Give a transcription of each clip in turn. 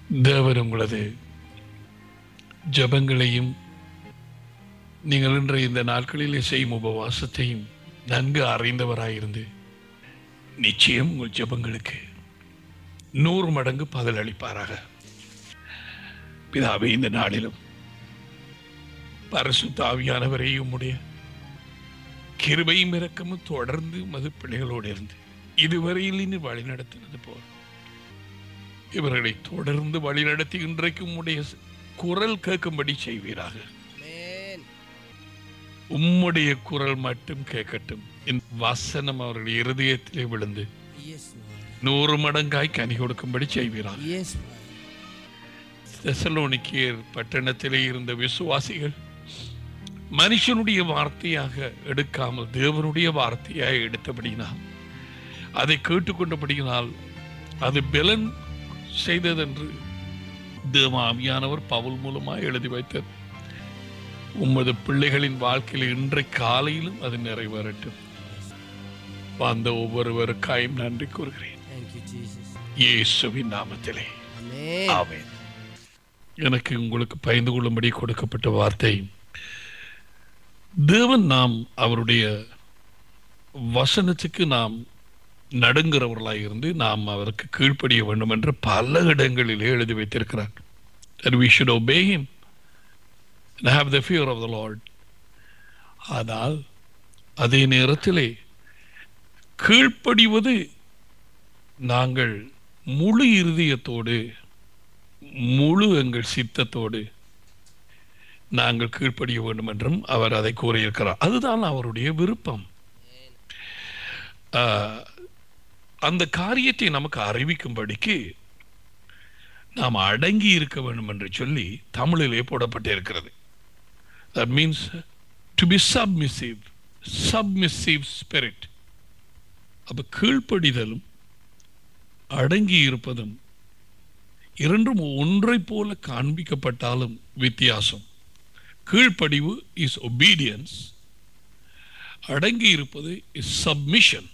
தேவன் உங்களது ஜபங்களையும் நீங்கள் இன்றைய இந்த நாட்களிலே செய்யும் உபவாசத்தையும் நன்கு அறிந்தவராயிருந்து நிச்சயம் உங்கள் ஜபங்களுக்கு நூறு மடங்கு பதில் அளிப்பாராக பிதாவே இந்த நாளிலும் பரிசுத்த ஆவியானவரே உம்முடைய கிருபையும் இரக்கமும் தொடர்ந்து மது பிள்ளைகளோடு இருந்து இதுவரையில் இனி வழி நடத்தினது போல் இவர்களை தொடர்ந்து வழி நடத்தி இன்றைக்கு உம்முடைய குரல் கேட்கும்படி செய்வீராக Amen. உம்முடைய குரல் மட்டும் கேட்கட்டும் இந்த வசனம் அவர்கள் இருதயத்திலே விழுந்து Yes, Lord. நூறு மடங்காய் கனி கொடுக்கும்படி செய்வீராக Yes, Father. தெசலோனிக்கேர் பட்டணத்திலே இருந்த விசுவாசிகள் மனுஷனுடைய வார்த்தையாக எடுக்காமல் தேவனுடைய வார்த்தையாக எடுத்தபடியினால் அதை கேட்டுக்கொண்டபடியினால் அது பெலன் செய்ததென்று தேவாமியானவர் பவுல் மூலமாக எழுதி வைத்தது உமது பிள்ளைகளின் வாழ்க்கையில் இன்றை காலையிலும் அது நிறைவேறட்டும் வந்த ஒவ்வொருவருக்காயும் நன்றி கூறுகிறேன் Thank you, Jesus. இயேசுவின் நாமத்திலே Amen. ஆமென் எனக்கு உங்களுக்கு பயந்து கொள்ளும்படி கொடுக்கப்பட்ட வார்த்தை தேவன் நாம் அவருடைய வசனத்துக்கு நாம் நடுங்கிறவர்களாக இருந்து நாம் அவருக்கு கீழ்ப்படிய வேண்டும் என்று பல இடங்களிலே எழுதி வைத்திருக்கிறார் that we should obey him and have the fear of the Lord ஆனால் அதே நேரத்திலே கீழ்ப்படிவது நாங்கள் முழு இருதயத்தோடு முழு எங்கள் சித்தத்தோடு நாங்கள் கீழ்ப்படிய வேண்டும் என்றும் அவர் அதை கூறியிருக்கிறார் அதுதான் அவருடைய விருப்பம் ஆஹ், அந்த காரியத்தை நமக்கு அறிவிக்கும்படிக்கு நாம் அடங்கி இருக்க வேண்டும் என்று சொல்லி தமிழிலே போடப்பட்டிருக்கிறது that means to be submissive submissive spirit அப்ப கீழ்ப்படிதலும் அடங்கி இருப்பதும் இரண்டும் ஒன்றை போல காண்பிக்கப்பட்டாலும் வித்தியாசம் கீழ்ப்படிவு இஸ் ஒபீடியன்ஸ் அடங்கி இருப்பது இஸ் சப்மிஷன்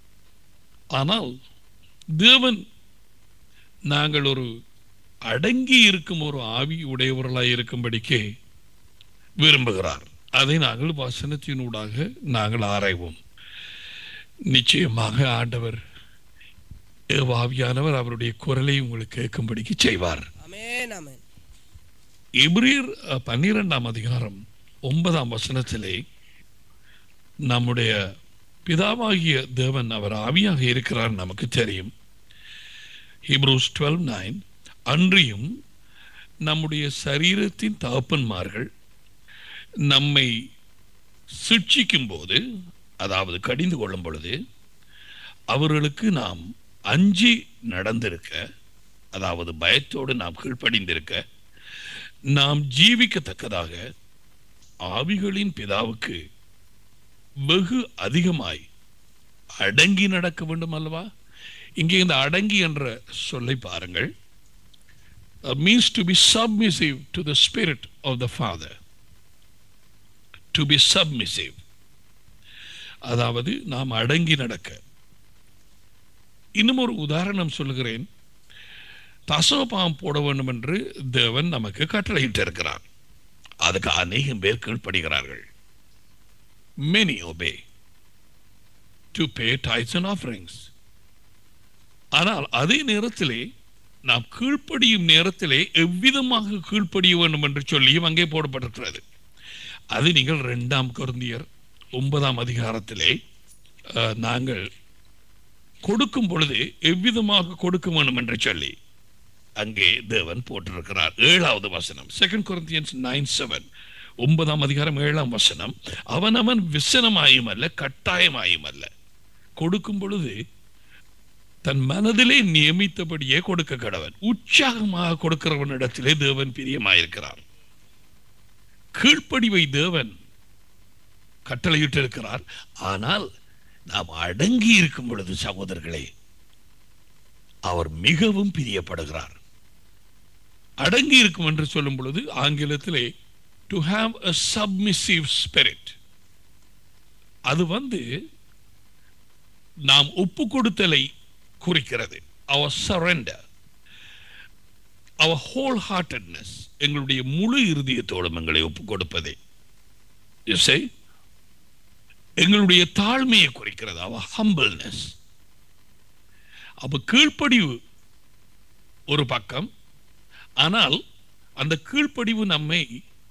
ஆனால் தேவன் நாங்கள் ஒரு அடங்கி இருக்கும் ஒரு ஆவி உடையவர்களாய் இருக்கும்படிக்கே விரும்புகிறார் அதை நாங்கள் வசனத்தினூடாக நாங்கள் ஆராய்வோம் நிச்சயமாக ஆண்டவர் தேவாவியானவர் அவருடைய குரலை உங்களுக்கு கேட்கும்படிக்கு செய்வார் Amen. Amen. எபிரியர் அஹ், பன்னிரெண்டாம் அதிகாரம் ஒன்பதாம் வசனத்திலே நம்முடைய பிதாவாகிய தேவன் அவர் ஆவியாக இருக்கிறார் நமக்கு தெரியும் ஹீப்ரூஸ் டுவெல் நைன் அன்றியும் நம்முடைய சரீரத்தின் தகப்பன்மார்கள் நம்மை சிட்சிக்கும் போது அதாவது கடிந்து கொள்ளும் பொழுது அவர்களுக்கு நாம் அஞ்சி நடந்திருக்க அதாவது பயத்தோடு நாம் கீழ்ப்படிந்திருக்க நாம் ஜீவிக்கத்தக்கதாக ஆவிகளின் பிதாவுக்கு வெகு அதிகமாய் அடங்கி நடக்க வேண்டும் அல்லவா இங்கே இந்த அடங்கி என்ற சொல்லை பாருங்கள் means to be submissive to the spirit of the father to be submissive அதாவது நாம் அடங்கி நடக்க இன்னும் ஒரு உதாரணம் சொல்லுகிறேன் தசோபாம் போட வேண்டும் என்று தேவன் நமக்கு கட்டளையிட்டு இருக்கிறார் அதுக்கு அநேகம் பேர் கீழ்ப்படுகிறார்கள் many obey to pay tithes and offerings ஆனால் அதே நேரத்திலே நாம் கீழ்ப்படியும் நேரத்திலே எவ்விதமாக கீழ்ப்படிய வேண்டும் என்று சொல்லியும் அங்கே போடப்பட்டிருக்கிறது அது நீங்கள் இரண்டாம் கொருந்தியர் ஒன்பதாம் அதிகாரத்திலே அஹ், நாங்கள் கொடுக்கும் பொழுது எவ்விதமாக கொடுக்க வேண்டும் என்று சொல்லி அங்கே தேவன் போட்டிருக்கிறார் ஏழாவது வசனம் செகண்ட் கொரிந்தியன்ஸ் நைன் செவன் ஒன்பதாம் அதிகாரம் ஏழாம் வசனம் அவனவன் விசனமாயும் அல்ல கட்டாயமாயும் அல்ல கொடுக்கும் பொழுது தன் மனதிலே நியமித்தபடியே கொடுக்க கடவன் உற்சாகமாக கொடுக்கிறவனிடத்திலே தேவன் பிரியமாயிருக்கிறார் கீழ்ப்படிவை தேவன் கட்டளையிட்டிருக்கிறார் ஆனால் நாம் அடங்கி இருக்கும் பொழுது சகோதரர்களே அவர் மிகவும் பிரியப்படுகிறார் அடங்கி இருக்கும் என்று சொல்லும் பொழுது ஆங்கிலத்திலே to have a submissive spirit அது வந்து நாம் ஒப்பு கொடுத்தலை குறிக்கிறது அவர் சரண்டர் அவர் ஹோல் ஹார்ட்டட்னஸ் எங்களுடைய முழு இருதயத்தோடும் எங்களை ஒப்புக் கொடுப்பதே You see? எங்களுடைய தாழ்மையை குறிக்கிறது அவ ஹம்பிள்னஸ் அப்ப கீழ்ப்படிவு ஒரு பக்கம் ஆனால் அந்த கீழ்ப்படிவு நம்மை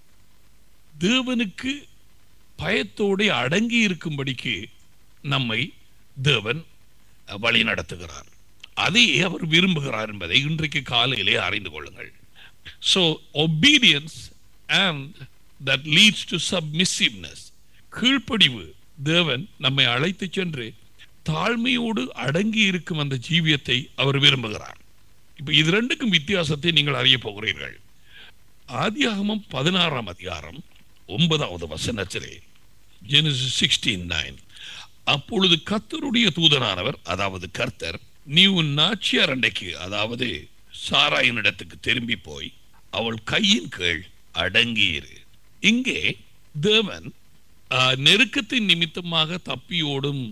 தேவனுக்கு பயத்தோடு அடங்கி இருக்கும்படிக்கு நம்மை தேவன் வழி நடத்துகிறார் அதை அவர் விரும்புகிறார் என்பதை இன்றைக்கு காலையிலே அறிந்து கொள்ளுங்கள் so obedience and that leads to submissiveness கீழ்ப்படிவு தேவன் நம்மை அழைத்து சென்று தாழ்மையோடு அடங்கி இருக்கும் அந்த ஜீவியத்தை அவர் விரும்புகிறார் இப்ப இது ரெண்டுக்கும் வித்தியாசத்தை நீங்கள் அறிய போகிறீர்கள் ஆதியாகமம் பதினாறாம் அதிகாரம் ஒன்பதாவது வசனத்திலே ஜெனசிஸ் சிக்ஸ்டீன் நைன் அப்பொழுது கர்த்தருடைய தூதனானவர் அதாவது கர்த்தர் நீ உன் நாச்சியார் அண்டைக்கு அதாவது சாராயின் இடத்துக்கு திரும்பி போய் அவள் கையின் கீழ் அடங்கியிரு இங்கே தேவன் ஆ, நெருக்கத்தின் நிமித்தமாக தப்பியோடும்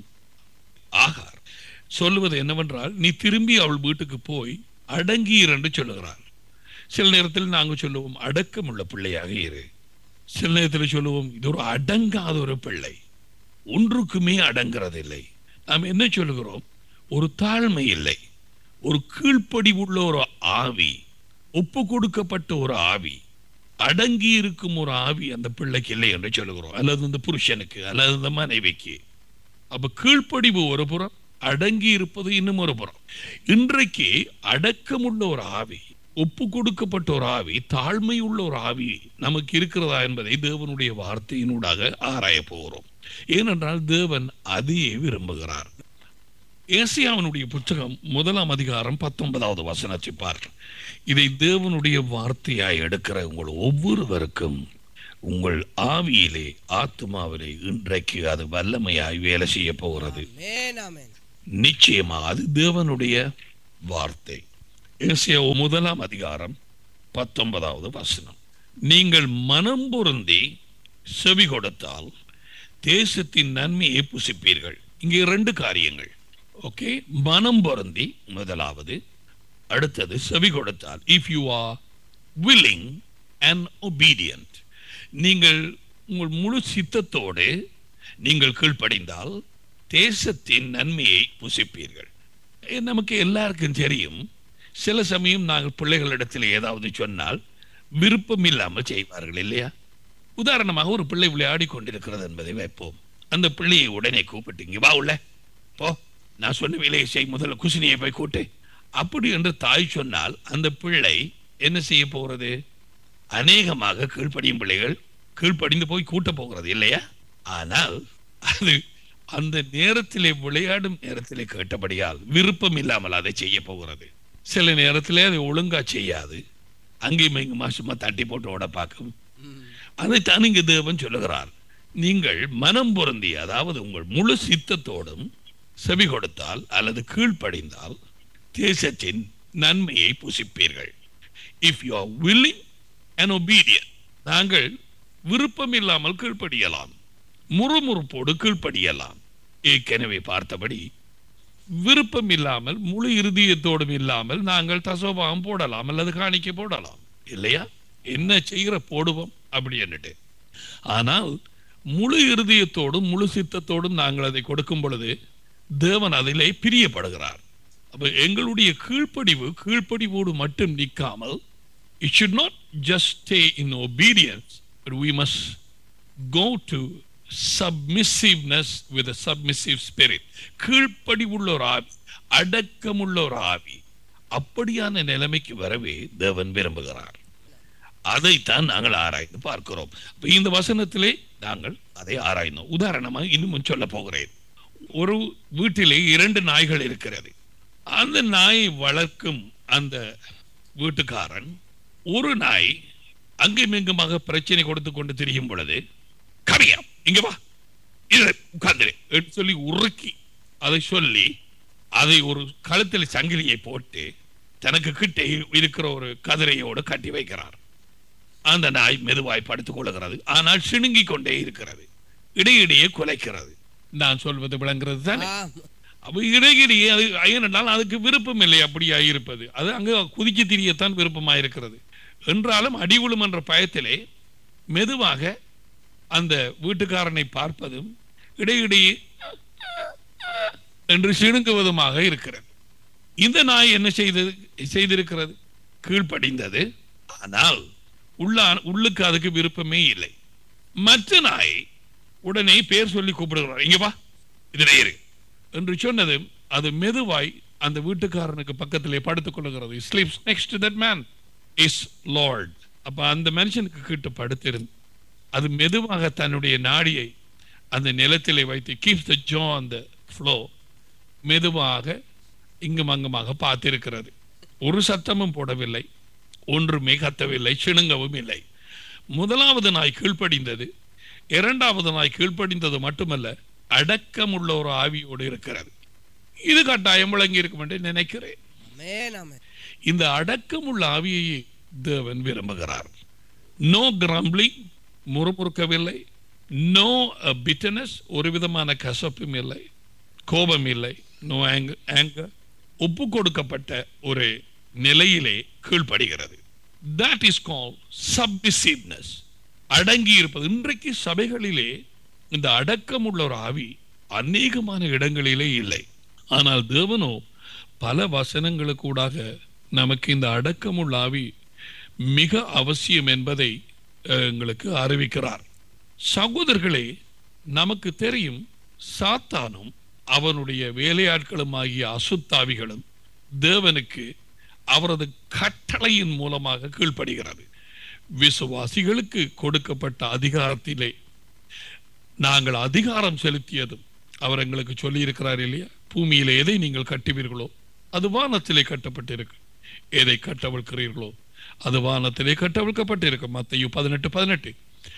ஆகார் சொல்லுவது என்னவென்றால் நீ திரும்பி அவள் வீட்டுக்கு போய் அடங்கியிரு என்று சொல்லுகிறார் சில நேரத்தில் நாங்கள் சொல்லுவோம் அடக்கமுள்ள பிள்ளையாக இரு சில நேரத்தில் சொல்லுவோம் இது ஒரு அடங்காத ஒரு பிள்ளை ஒன்றுக்குமே அடங்கிறதில்லை நாம் என்ன சொல்லுகிறோம் ஒரு தாழ்மை இல்லை ஒரு கீழ்ப்படிவுள்ள ஒரு ஆவி ஒப்பு கொடுக்கப்பட்ட ஒரு ஆவி அடங்கி இருக்கும் ஒரு ஆவி அந்த பிள்ளைக்கு இல்லை என்று சொல்லுகிறோம் அல்லது அந்த புருஷனுக்கு அல்லது அந்த மனைவிக்கு அப்ப கீழ்ப்படிவு ஒரு புறம் அடங்கி இருப்பது இன்னும் ஒரு புறம் இன்றைக்கு அடக்கமுள்ள ஒரு ஆவி ஒப்பு கொடுக்கப்பட்ட ஒரு ஆவி தாழ்மை உள்ள ஒரு ஆவி நமக்கு இருக்கிறதா என்பதை தேவனுடைய வார்த்தையினூடாக ஆராய போகிறோம் ஏனென்றால் தேவன் அதையே விரும்புகிறார் ஏசியாவினுடைய புத்தகம் முதலாம் அதிகாரம் பத்தொன்பதாவது வசனத்தை பார் இதை தேவனுடைய வார்த்தையாய் எடுக்கிற உங்கள் ஒவ்வொருவருக்கும் உங்கள் ஆவியிலே ஆத்மாவிலே இன்றைக்கு அது வல்லமையாய் வேலை செய்ய போகிறது ஆமென் ஆமென் நிச்சயமா அது தேவனுடைய வார்த்தை ஏசியா முதலாம் அதிகாரம் பத்தொன்பதாவது வசனம் நீங்கள் மனம் பொருந்தி செவி கொடுத்தால் தேசத்தின் நன்மையை புசிப்பீர்கள் இங்கே ரெண்டு காரியங்கள் ஓகே மனம் பொருந்தி முதலாவது அடுத்தது செவி கொடுத்தால் if you are willing and obedient நீங்கள் உங்கள் முழு சித்தத்தோடு நீங்கள் கீழ்ப்படிந்தால் தேசத்தின் நன்மையை புசிப்பீர்கள் எ- நமக்கு எல்லாருக்கும் தெரியும் சில சமயம் நாங்கள் பிள்ளைகளிடத்தில் ஏதாவது சொன்னால் விருப்பம் இல்லாமல் செய்வார்கள் இல்லையா உதாரணமாக ஒரு பிள்ளை விளையாடி கொண்டிருக்கிறது என்பதை வைப்போம் அந்த பிள்ளையை உடனே கூப்பிட்டு இங்க வா உள்ள போ நான் சொன்ன வேலையை செய் முதல்ல குசினியை போய் கூட்டு அப்படி என்று தாய் சொன்னால் அந்த பிள்ளை என்ன செய்ய போகிறது அநேகமாக கீழ்ப்படியும் பிள்ளைகள் கீழ்ப்படிந்து போய் கூட்ட போகிறது இல்லையா ஆனால் அது அந்த நேரத்திலே விளையாடும் நேரத்திலே கேட்டபடியால் விருப்பம் இல்லாமல் அதை செய்ய போகிறது சில நேரத்திலே அதை ஒழுங்கா செய்யாது அங்கேயும் இங்குமா சும்மா தட்டி போட்டு ஓட பார்க்கும் அதைத்தான் இங்கு தேவன் சொல்லுகிறார் நீங்கள் மனம் பொருந்தி அதாவது உங்கள் முழு சித்தத்தோடும் செவி கொடுத்தால் அல்லது கீழ்ப்படிந்தால் தேசத்தின் நன்மையை புசிப்பீர்கள் if you are willing and obedient நாங்கள் விருப்பம் இல்லாமல் கீழ்ப்படியலாம் முறுமுறுப்போடு கீழ்ப்படியலாம் ஏற்கனவே பார்த்தபடி விருப்பம் இல்லாமல் முழு இருதயத்தோடும் இல்லாமல் நாங்கள் தசோபாகம் போடலாம் அல்லது காணிக்கை போடலாம் இல்லையா என்ன செய்கிற போடுவோம் அப்படி என்னட்டு ஆனால் முழு இருதயத்தோடும் முழு சித்தத்தோடும் நாங்கள் அதை கொடுக்கும் பொழுது தேவன் அதிலே பிரியப்படுகிறார் அப்ப எங்களுடைய கீழ்ப்படிவு கீழ்ப்படிவோடு மட்டும் நிற்காமல் it should not just stay in obedience but we must go to submissiveness with a submissive spirit கீழ்ப்படிவுள்ள ஒரு ஆவி அடக்கமுள்ள ஒரு ஆவி அப்படியான நிலைமைக்கு வரவே தேவன் விரும்புகிறார் அதைத்தான் நாங்கள் ஆராய்ந்து பார்க்கிறோம் அப்ப இந்த வசனத்திலே நாங்கள் அதை ஆராய்ந்தோம் உதாரணமாக இன்னும் சொல்ல போகிறேன் ஒரு வீட்டிலே இரண்டு நாய்கள் இருக்கிறது அந்த நாயை வளர்க்கும் அந்த வீட்டுக்காரன் ஒரு நாய் அங்கும் இங்குமாக பிரச்சனை கொடுத்து கொண்டு திரியும் பொழுது கரியா இங்க வா இதை உட்கார்ந்துரு என்று சொல்லி உருக்கி அதை சொல்லி அதை ஒரு கழுத்தில் சங்கிலியை போட்டு தனக்கு கிட்ட இருக்கிற ஒரு கதிரையோடு கட்டி வைக்கிறார் அந்த நாய் மெதுவாய் படுத்துக் கொள்ளுகிறது ஆனால் சிணுங்கிக் கொண்டே இருக்கிறது இடையிடையே குலைக்கிறது நான் சொல்வது விளங்குறது தானே ஆம். அப்ப இடையிலேயே அது ஏனென்றால் அதுக்கு விருப்பம் இல்லை அப்படியா இருப்பது அது அங்கு குதிச்சு திரியத்தான் விருப்பமாயிருக்கிறது என்றாலும் அடிவுளும் என்ற பயத்திலே மெதுவாக அந்த வீட்டுக்காரனை பார்ப்பதும் இடையிடையே என்று சிணுங்குவதுமாக இருக்கிறது இந்த நாய் என்ன செய்தது செய்திருக்கிறது கீழ்ப்படிந்தது ஆனால் உள்ள உள்ளுக்கு அதுக்கு விருப்பமே இல்லை மற்ற நாய் உடனே பேர் சொல்லி கூப்பிடுகிறார் இங்க வா இதுல இரு என்று சொன்னது அது மெதுவாய் அந்த வீட்டுக்காரனுக்கு பக்கத்திலே படுத்துக் கொள்ளுகிறது sleeps next that man is lord அப்ப அந்த மனுஷனுக்கு கிட்ட படுத்திருந்து அது மெதுவாக தன்னுடைய நாடியை அந்த நிலத்திலே வைத்து கீப்ஸ் த ஜோ அந்த ஃப்ளோ மெதுவாக இங்கும் அங்குமாக பார்த்திருக்கிறது ஒரு சத்தமும் போடவில்லை ஒன்றுமே கத்தவில்லை சிணுங்கவும் இல்லை முதலாவது நாய் கீழ்ப்படிந்தது இரண்டாவது நாய் கீழ்ப்படிந்தது மட்டுமல்ல அடக்கமுள்ள ஒரு ஆவியோடு இருக்கிறது இது கட்டாயம் விளங்கி இருக்கும் என்று நினைக்கிறேன் ஆமென் ஆமென் இந்த அடக்கமுள்ள ஆவியையே தேவன் விரும்புகிறார் நோ கிரம்பிளிங் முறுமுறுக்கவில்லை நோ பிட்டனஸ் ஒரு விதமான கசப்பும் இல்லை கோபம் இல்லை நோ ஆங்கர் ஒப்பு கொடுக்கப்பட்ட ஒரு நிலையிலே கீழ்ப்படுகிறது that இஸ் கால் சப்மிசிவ்னஸ் அடங்கி இருப்பது இன்றைக்கு சபைகளிலே இந்த அடக்கமுள்ள ஒரு ஆவி அநேகமான இடங்களிலே இல்லை ஆனால் தேவனோ பல வசனங்களுக்கூடாக நமக்கு இந்த அடக்கமுள்ள ஆவி மிக அவசியம் என்பதை அஹ், எங்களுக்கு அறிவிக்கிறார் சகோதரர்களே நமக்கு தெரியும் சாத்தானும் அவனுடைய வேலையாட்களும் ஆகிய அசுத்தாவிகளும் தேவனுக்கு அவரது கட்டளையின் மூலமாக கீழ்ப்படுகிறது விசுவாசிகளுக்கு கொடுக்கப்பட்ட அதிகாரத்திலே நாங்கள் அதிகாரம் செலுத்தியதும் அவர் எங்களுக்கு சொல்லி இருக்கிறார் இல்லையா பூமியிலே எதை நீங்கள் கட்டுவீர்களோ அது வானத்திலே கட்டப்பட்டிருக்கு எதை கட்டவிழ்க்கிறீர்களோ அது வானத்திலே கட்டவிழ்க்கப்பட்டிருக்கும் மத்தையும் பதினெட்டு பதினெட்டு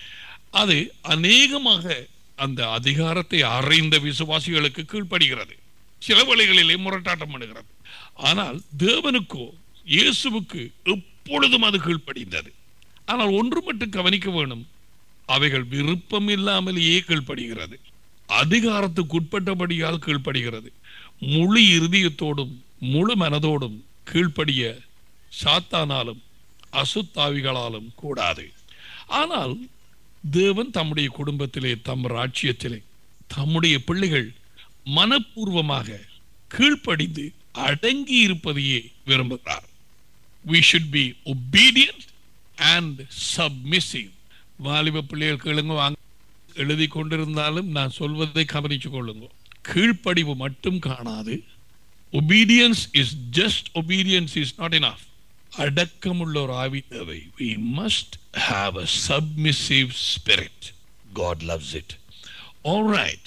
அது அநேகமாக அந்த அதிகாரத்தை அறிந்த விசுவாசிகளுக்கு கீழ்ப்படுகிறது சில வழிகளிலே முரட்டாட்டம் பண்ணுகிறது ஆனால் தேவனுக்கோ இயேசுவுக்கு எப்பொழுதும் அது கீழ்ப்படிந்தது ஆனால் ஒன்று மட்டும் கவனிக்க வேணும் அவைகள் விருப்பம் இல்லாமலேயே கீழ்ப்படுகிறது அதிகாரத்துக்கு உட்பட்டபடியால் கீழ்ப்படுகிறது முழு இருதயத்தோடும் முழு மனதோடும் கீழ்ப்படிய சாத்தானாலும் அசுத்தாவிகளாலும் கூடாது ஆனால் தேவன் தம்முடைய குடும்பத்திலே தம் ராஜ்யத்திலே தம்முடைய பிள்ளைகள் மனப்பூர்வமாக கீழ்ப்படிந்து அடங்கி இருப்பதையே விரும்புகிறார் we should be obedient and submissive வாலிப பிள்ளைகள் கேளுங்க வாங்க எழுதி கொண்டிருந்தாலும் நான் சொல்வதை கவனிச்சு கொள்ளுங்க கீழ்ப்படிவு மட்டும் காணாது obedience is just obedience is not enough அடக்கமுள்ள ஒரு ஆவி தேவை we must have a submissive spirit god loves it all right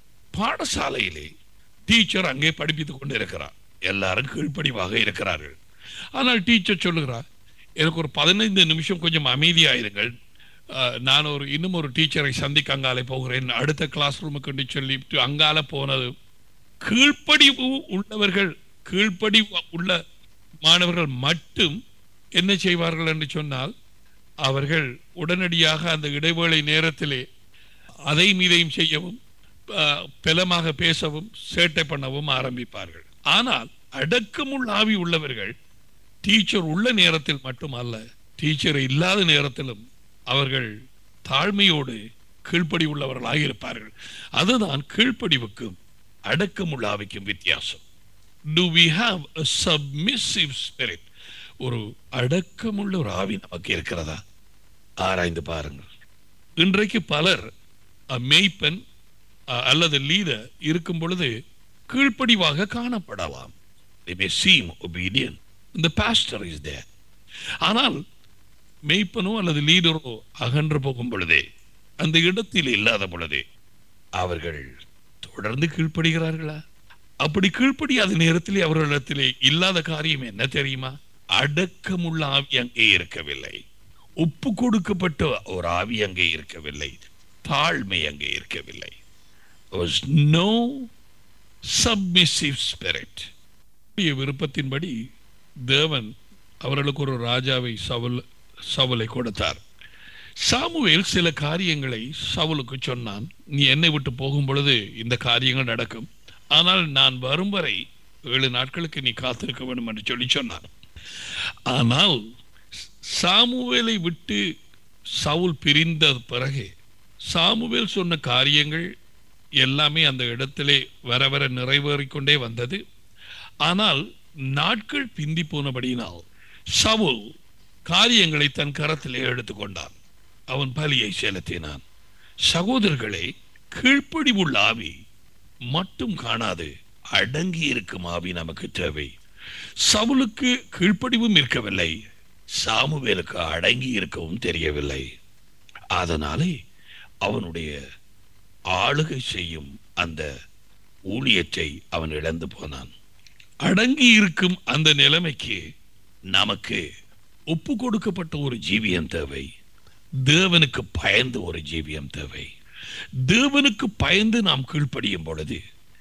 பாடசாலையிலே டீச்சர் அங்கே படிப்பித்துக் கொண்டு இருக்கிறார் எல்லாரும் கீழ்ப்படிவாக இருக்கிறார்கள் ஆனால் டீச்சர் சொல்லுகிறார் எனக்கு ஒரு பதினைந்து நிமிஷம் கொஞ்சம் அமைதியாயிருங்கள் அஹ், நான் ஒரு இன்னும் ஒரு டீச்சரை சந்திக்க அங்காலே போகிறேன் அடுத்த கிளாஸ் ரூமுக்கு சொல்லிட்டு அங்கால போனது கீழ்ப்படிவு உள்ளவர்கள் கீழ்ப்படிவு உள்ள மாணவர்கள் மட்டும் என்ன செய்வார்கள் என்று சொன்னால் அவர்கள் உடனடியாக அந்த இடைவேளை நேரத்திலே அதை மீதையும் செய்யவும் அஹ், பெலமாக பேசவும் சேட்டை பண்ணவும் ஆரம்பிப்பார்கள் ஆனால் அடக்கமுள்ள ஆவி உள்ளவர்கள் டீச்சர் உள்ள நேரத்தில் மட்டும் அல்ல டீச்சர் இல்லாத நேரத்திலும் அவர்கள் தாழ்மையோடு கீழ்ப்படி உள்ளவர்களாக இருப்பார்கள் அதுதான் கீழ்ப்படிவுக்கும் அடக்கமுள்ள ஆவிக்கும் வித்தியாசம் do we have a submissive spirit ஒரு அடக்கமுள்ள ஒரு ஆவி நமக்கு இருக்கிறதா ஆராய்ந்து பாருங்கள் இன்றைக்கு பலர் அஹ், மேய்ப்பன் அஹ், அல்லது லீடர் இருக்கும் பொழுது கீழ்ப்படிவாக காணப்படலாம் they may seem obedient the pastor is there ஆனால் மெய்ப்பனோ அல்லது லீடரோ அகன்று போகும் பொழுதே அந்த இடத்தில் இல்லாத பொழுதே அவர்கள் தொடர்ந்து கீழ்ப்படுகிறார்களா அப்படி கீழ்ப்படியாத நேரத்திலே அவர்களிடத்திலே இல்லாத காரியம் என்ன தெரியுமா அடக்கமுள்ள ஆவி அங்கே இருக்கவில்லை ஒப்பு கொடுக்கப்பட்ட ஒரு ஆவி அங்கே இருக்கவில்லை தாழ்மை அங்கே இருக்கவில்லை was no submissive spirit அவருடைய விருப்பத்தின்படி தேவன் அவர்களுக்கு ஒரு ராஜாவை சவுல் சவுலை கொடுத்தார் சாமுவேல் சில காரியங்களை சவுலுக்கு சொன்னான் நீ என்னை விட்டு போகும் பொழுது இந்த காரியங்கள் நடக்கும் ஆனால் நான் வரும் வரை ஏழு நாட்களுக்கு நீ காத்திருக்க வேண்டும் என்று சொல்லி சொன்னார் ஆனால் சாமுவேலை விட்டு சவுல் பிரிந்த பிறகு சாமுவேல் சொன்ன காரியங்கள் எல்லாமே அந்த இடத்திலே வர வர நிறைவேறிக்கொண்டே வந்தது ஆனால் நாட்கள் பிந்தி போனபடியினால் சவுல் காரியங்களை தன் கரத்திலே எடுத்துக்கொண்டான் அவன் பலியை செலுத்தினான் சகோதரர்களே கீழ்ப்படிவுள்ள ஆவி மட்டும் காணாது அடங்கி இருக்கும் ஆவி நமக்கு தேவை சவுலுக்கு கீழ்ப்படிவும் இருக்கவில்லை சாமுவேலுக்கு அடங்கி இருக்கவும் தெரியவில்லை அதனாலே அவனுடைய ஆளுகை செய்யும் அந்த ஊழியத்தை அவன் இழந்து போனான் அடங்கி இருக்கும் அந்த நிலைமைக்கு நமக்கு ஒப்பு கொடுக்கப்பட்ட ஒரு ஜீவியம் தேவை தேவனுக்கு பயந்து ஒரு ஜீவியம் தேவை தேவனுக்கு பயந்து நாம் கீழ்ப்படியும் பொழுது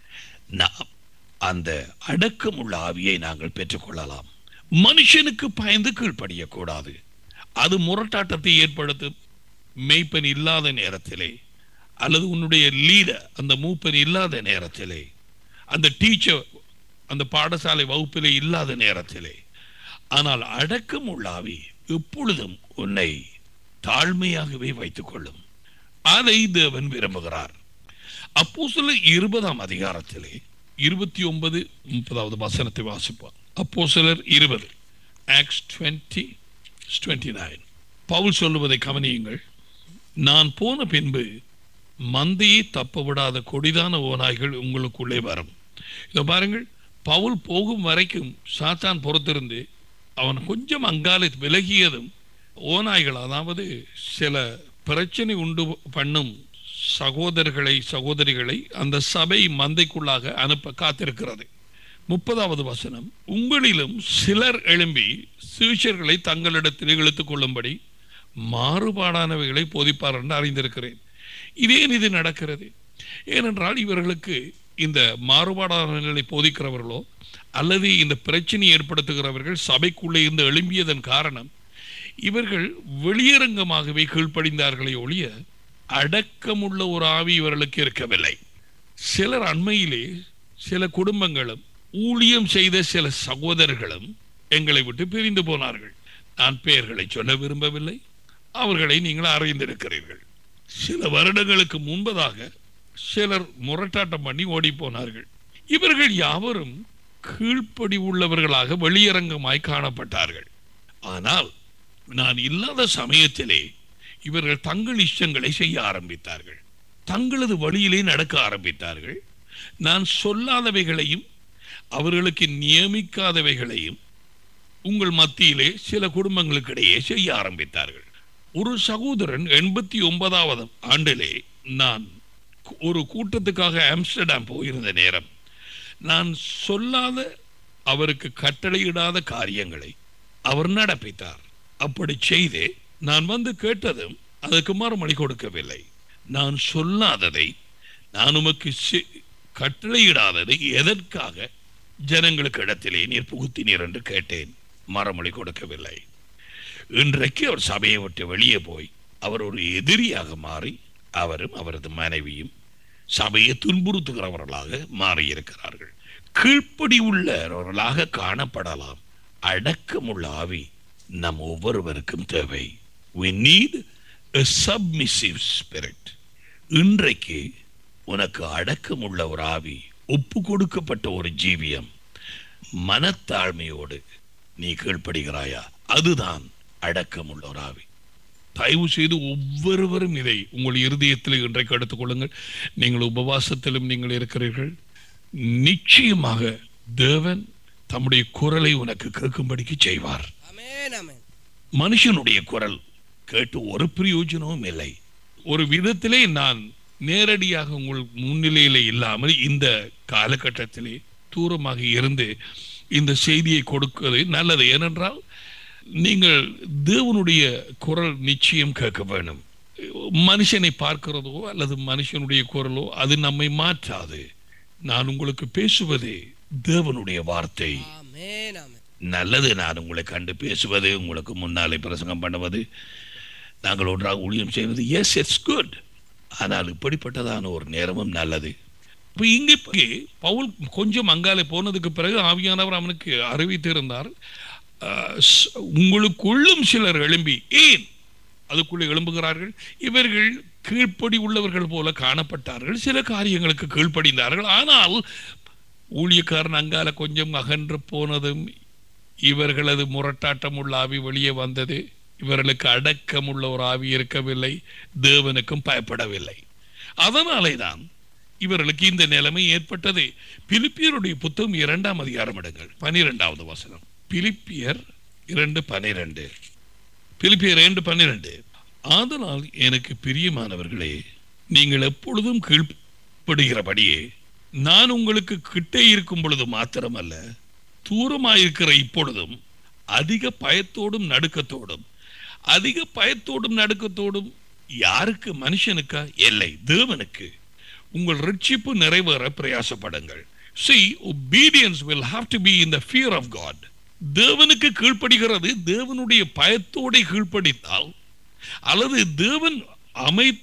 நாம் அந்த அடக்கமுள்ள ஆவியை நாங்கள் பெற்றுக்கொள்ளலாம் மனுஷனுக்கு பயந்து கீழ்ப்படியக்கூடாது அது முரட்டாட்டத்தை ஏற்படுத்தும் மெய்ப்பன் இல்லாத நேரத்திலே அல்லது உன்னுடைய லீடர் அந்த மூப்பன் இல்லாத நேரத்திலே அந்த டீச்சர் அந்த பாடசாலை வகுப்பிலே இல்லாத நேரத்திலே ஆனால் அடக்கம் உள்ளாவி எப்பொழுதும் உன்னை தாழ்மையாகவே வைத்துக் கொள்ளும் அதை தேவன் விரும்புகிறார் அப்போ சில இருபதாம் அதிகாரத்திலே இருபத்தி ஒன்பது முப்பதாவது வசனத்தை வாசிப்பார் அப்போ சிலர் இருபது Acts twenty twenty nine Paul சொல்லுவதை கவனியுங்கள் நான் போன பின்பு மந்தையை தப்ப விடாத கொடிதான ஓநாய்கள் உங்களுக்குள்ளே வரும் இதை பாருங்கள் பவுல் போகும் வரைக்கும் சாத்தான் பொறுத்திருந்து அவன் கொஞ்சம் அங்காலே விலகியதும் ஓநாய்கள் அதாவது சில பிரச்சனை உண்டு பண்ணும் சகோதரர்களை சகோதரிகளை அந்த சபை மந்தைக்குள்ளாக அனுப்ப காத்திருக்கிறது முப்பதாவது வசனம் உங்களிலும் சிலர் எழும்பி சீஷர்களை தங்களிடத்தில் இழுத்துக் கொள்ளும்படி மாறுபாடானவைகளை போதிப்பார் என்று அறிந்திருக்கிறேன் இதேன் இது நடக்கிறது ஏனென்றால் இவர்களுக்கு இந்த மாறுபாடானவர்களை போதிக்கிறவர்களோ அல்லது இந்த பிரச்சனை ஏற்படுத்துகிறவர்கள் சபைக்குள்ளே இருந்து எழும்பியதன் காரணம் இவர்கள் வெளியரங்கமாகவே கீழ்ப்படிந்தார்களே ஒழிய அடக்கமுள்ள ஒரு ஆவி இவர்களுக்கு இருக்கவில்லை சிலர் அண்மையிலே சில குடும்பங்களும் ஊழியம் செய்த சில சகோதரர்களும் எங்களை விட்டு பிரிந்து போனார்கள் நான் பெயர்களை சொல்ல விரும்பவில்லை அவர்களை நீங்கள் அறிந்திருக்கிறீர்கள் சில வருடங்களுக்கு முன்பதாக சிலர் முரட்டாட்டம் பண்ணி ஓடி போனார்கள் இவர்கள் யாவரும் கீழ்ப்படி உள்ளவர்களாக வெளியரங்கமாய் காணப்பட்டார்கள் ஆனால் நான் இல்லாத சமயத்திலே இவர்கள் தங்கள் இஷ்டங்களை செய்ய ஆரம்பித்தார்கள் தங்களது வழியிலே நடக்க ஆரம்பித்தார்கள் நான் சொல்லாதவைகளையும் அவர்களுக்கு நியமிக்காதவைகளையும் உங்கள் மத்தியிலே சில குடும்பங்களுக்கிடையே செய்ய ஆரம்பித்தார்கள் ஒரு சகோதரன் எண்பத்தி ஒன்பதாவது ஆண்டிலே நான் ஒரு கூட்டத்துக்காக ஆம்ஸ்டர்டாம் போயிருந்த நேரம் நான் சொல்லாத அவருக்கு கட்டளையிடாத காரியங்களை அவர் நடப்பித்தார் அப்படி செய்தே நான் வந்து கேட்டதும் அதுக்கு மறுமொழி கொடுக்கவில்லை நான் சொல்லாததை நான் உமக்கு செ- கட்டளையிடாததை எதற்காக ஜனங்களுக்கு இடத்திலே நீர் புகுத்தினீர் என்று கேட்டேன் மறுமொழி கொடுக்கவில்லை இன்றைக்கு அவர் சபையை விட்டு வெளியே போய் அவர் ஒரு எதிரியாக மாறி அவரும் அவரது மனைவியும் சபையை துன்புறுத்துகிறவர்களாக மாறியிருக்கிறார்கள் கீழ்ப்படி உள்ளவர்களாக காணப்படலாம் அடக்கமுள்ள ஆவி நம் ஒவ்வொருவருக்கும் தேவை we need a submissive spirit இன்றைக்கு உனக்கு அடக்கமுள்ள ஒரு ஆவி ஒப்பு கொடுக்கப்பட்ட ஒரு ஜீவியம் மனத்தாழ்மையோடு நீ கீழ்ப்படுகிறாயா அதுதான் அடக்கமுள்ள ஒரு ஆவி தயவு செய்து ஒவ்வொருவரும் இதை உங்கள் இருதயத்தில் இன்றைக்கு எடுத்துக்கொள்ளுங்கள் நீங்கள் உபவாசத்திலும் நீங்கள் இருக்கிறீர்கள் நிச்சயமாக தேவன் தம்முடைய குரலை உனக்கு கேட்கும்படிக்கு செய்வார் Amen, amen. மனுஷனுடைய குரல் கேட்டு ஒரு பிரயோஜனமும் இல்லை ஒரு விதத்திலே நான் நேரடியாக உங்கள் முன்னிலையிலே இல்லாமல் இந்த காலகட்டத்திலே தூரமாக இருந்து இந்த செய்தியை கொடுக்கிறது நல்லது ஏனென்றால் நீங்கள் தேவனுடைய குரல் நிச்சயம் கேட்க வேணும் மனுஷனை பார்க்கிறதோ அல்லது மனுஷனுடைய குரலோ அது நம்மை மாற்றாது நான் உங்களுக்கு பேசுவது தேவனுடைய வார்த்தை Amen, amen. நல்லது நான் உங்களை கண்டு பேசுவது உங்களுக்கு முன்னாலே பிரசங்கம் பண்ணுவது நாங்கள் ஒன்றாக ஊழியம் செய்வது எஸ் இட்ஸ் குட் ஆனால் இப்படிப்பட்டதான ஒரு நேரமும் நல்லது இப்ப இங்க இங்கே பவுல் கொஞ்சம் அங்காலே போனதுக்கு பிறகு ஆவியானவர் அவனுக்கு அறிவித்திருந்தார் அஹ், ஸ்- உங்களுக்குள்ளும் சிலர் எழும்பி ஏன் அதுக்குள்ளே எழும்புகிறார்கள் இவர்கள் கீழ்ப்படி உள்ளவர்கள் போல காணப்பட்டார்கள் சில காரியங்களுக்கு கீழ்ப்படிந்தார்கள் ஆனால் ஊழியக்காரன் அங்கால கொஞ்சம் அகன்று போனதும் இவர்களது முரட்டாட்டம் உள்ள ஆவி வெளியே வந்தது இவர்களுக்கு அடக்கம் உள்ள ஒரு ஆவி இருக்கவில்லை தேவனுக்கும் பயப்படவில்லை அதனாலே தான் இவர்களுக்கு இந்த நிலைமை ஏற்பட்டது பிலிப்பியருடைய புத்தகம் இரண்டாம் அதிகாரம் எடுங்கள் பனிரெண்டாவது வசனம் பிலிப்பியர் இரண்டு பனிரெண்டு பிலிப்பியர் இரண்டு பன்னிரண்டு ஆதலால் எனக்கு பிரியமானவர்களே நீங்கள் எப்பொழுதும் கீழ்ப்படுகிறபடியே நான் உங்களுக்கு கிட்டே இருக்கும் பொழுது மாத்திரமல்ல தூரமாயிருக்கிற இப்பொழுதும் அதிக பயத்தோடும் நடுக்கத்தோடும் அதிக பயத்தோடும் நடுக்கத்தோடும் யாருக்கு மனுஷனுக்கா இல்லை தேவனுக்கு உங்கள் ரட்சிப்பு நிறைவேற பிரயாசப்படுங்கள் see obedience will have to be in the fear of god தேவனுக்கு கீழ்ப்படுகிறது தேவனுடைய பயத்தோட கீழ்ப்படித்தால் அல்லது தேவன் அமைத்த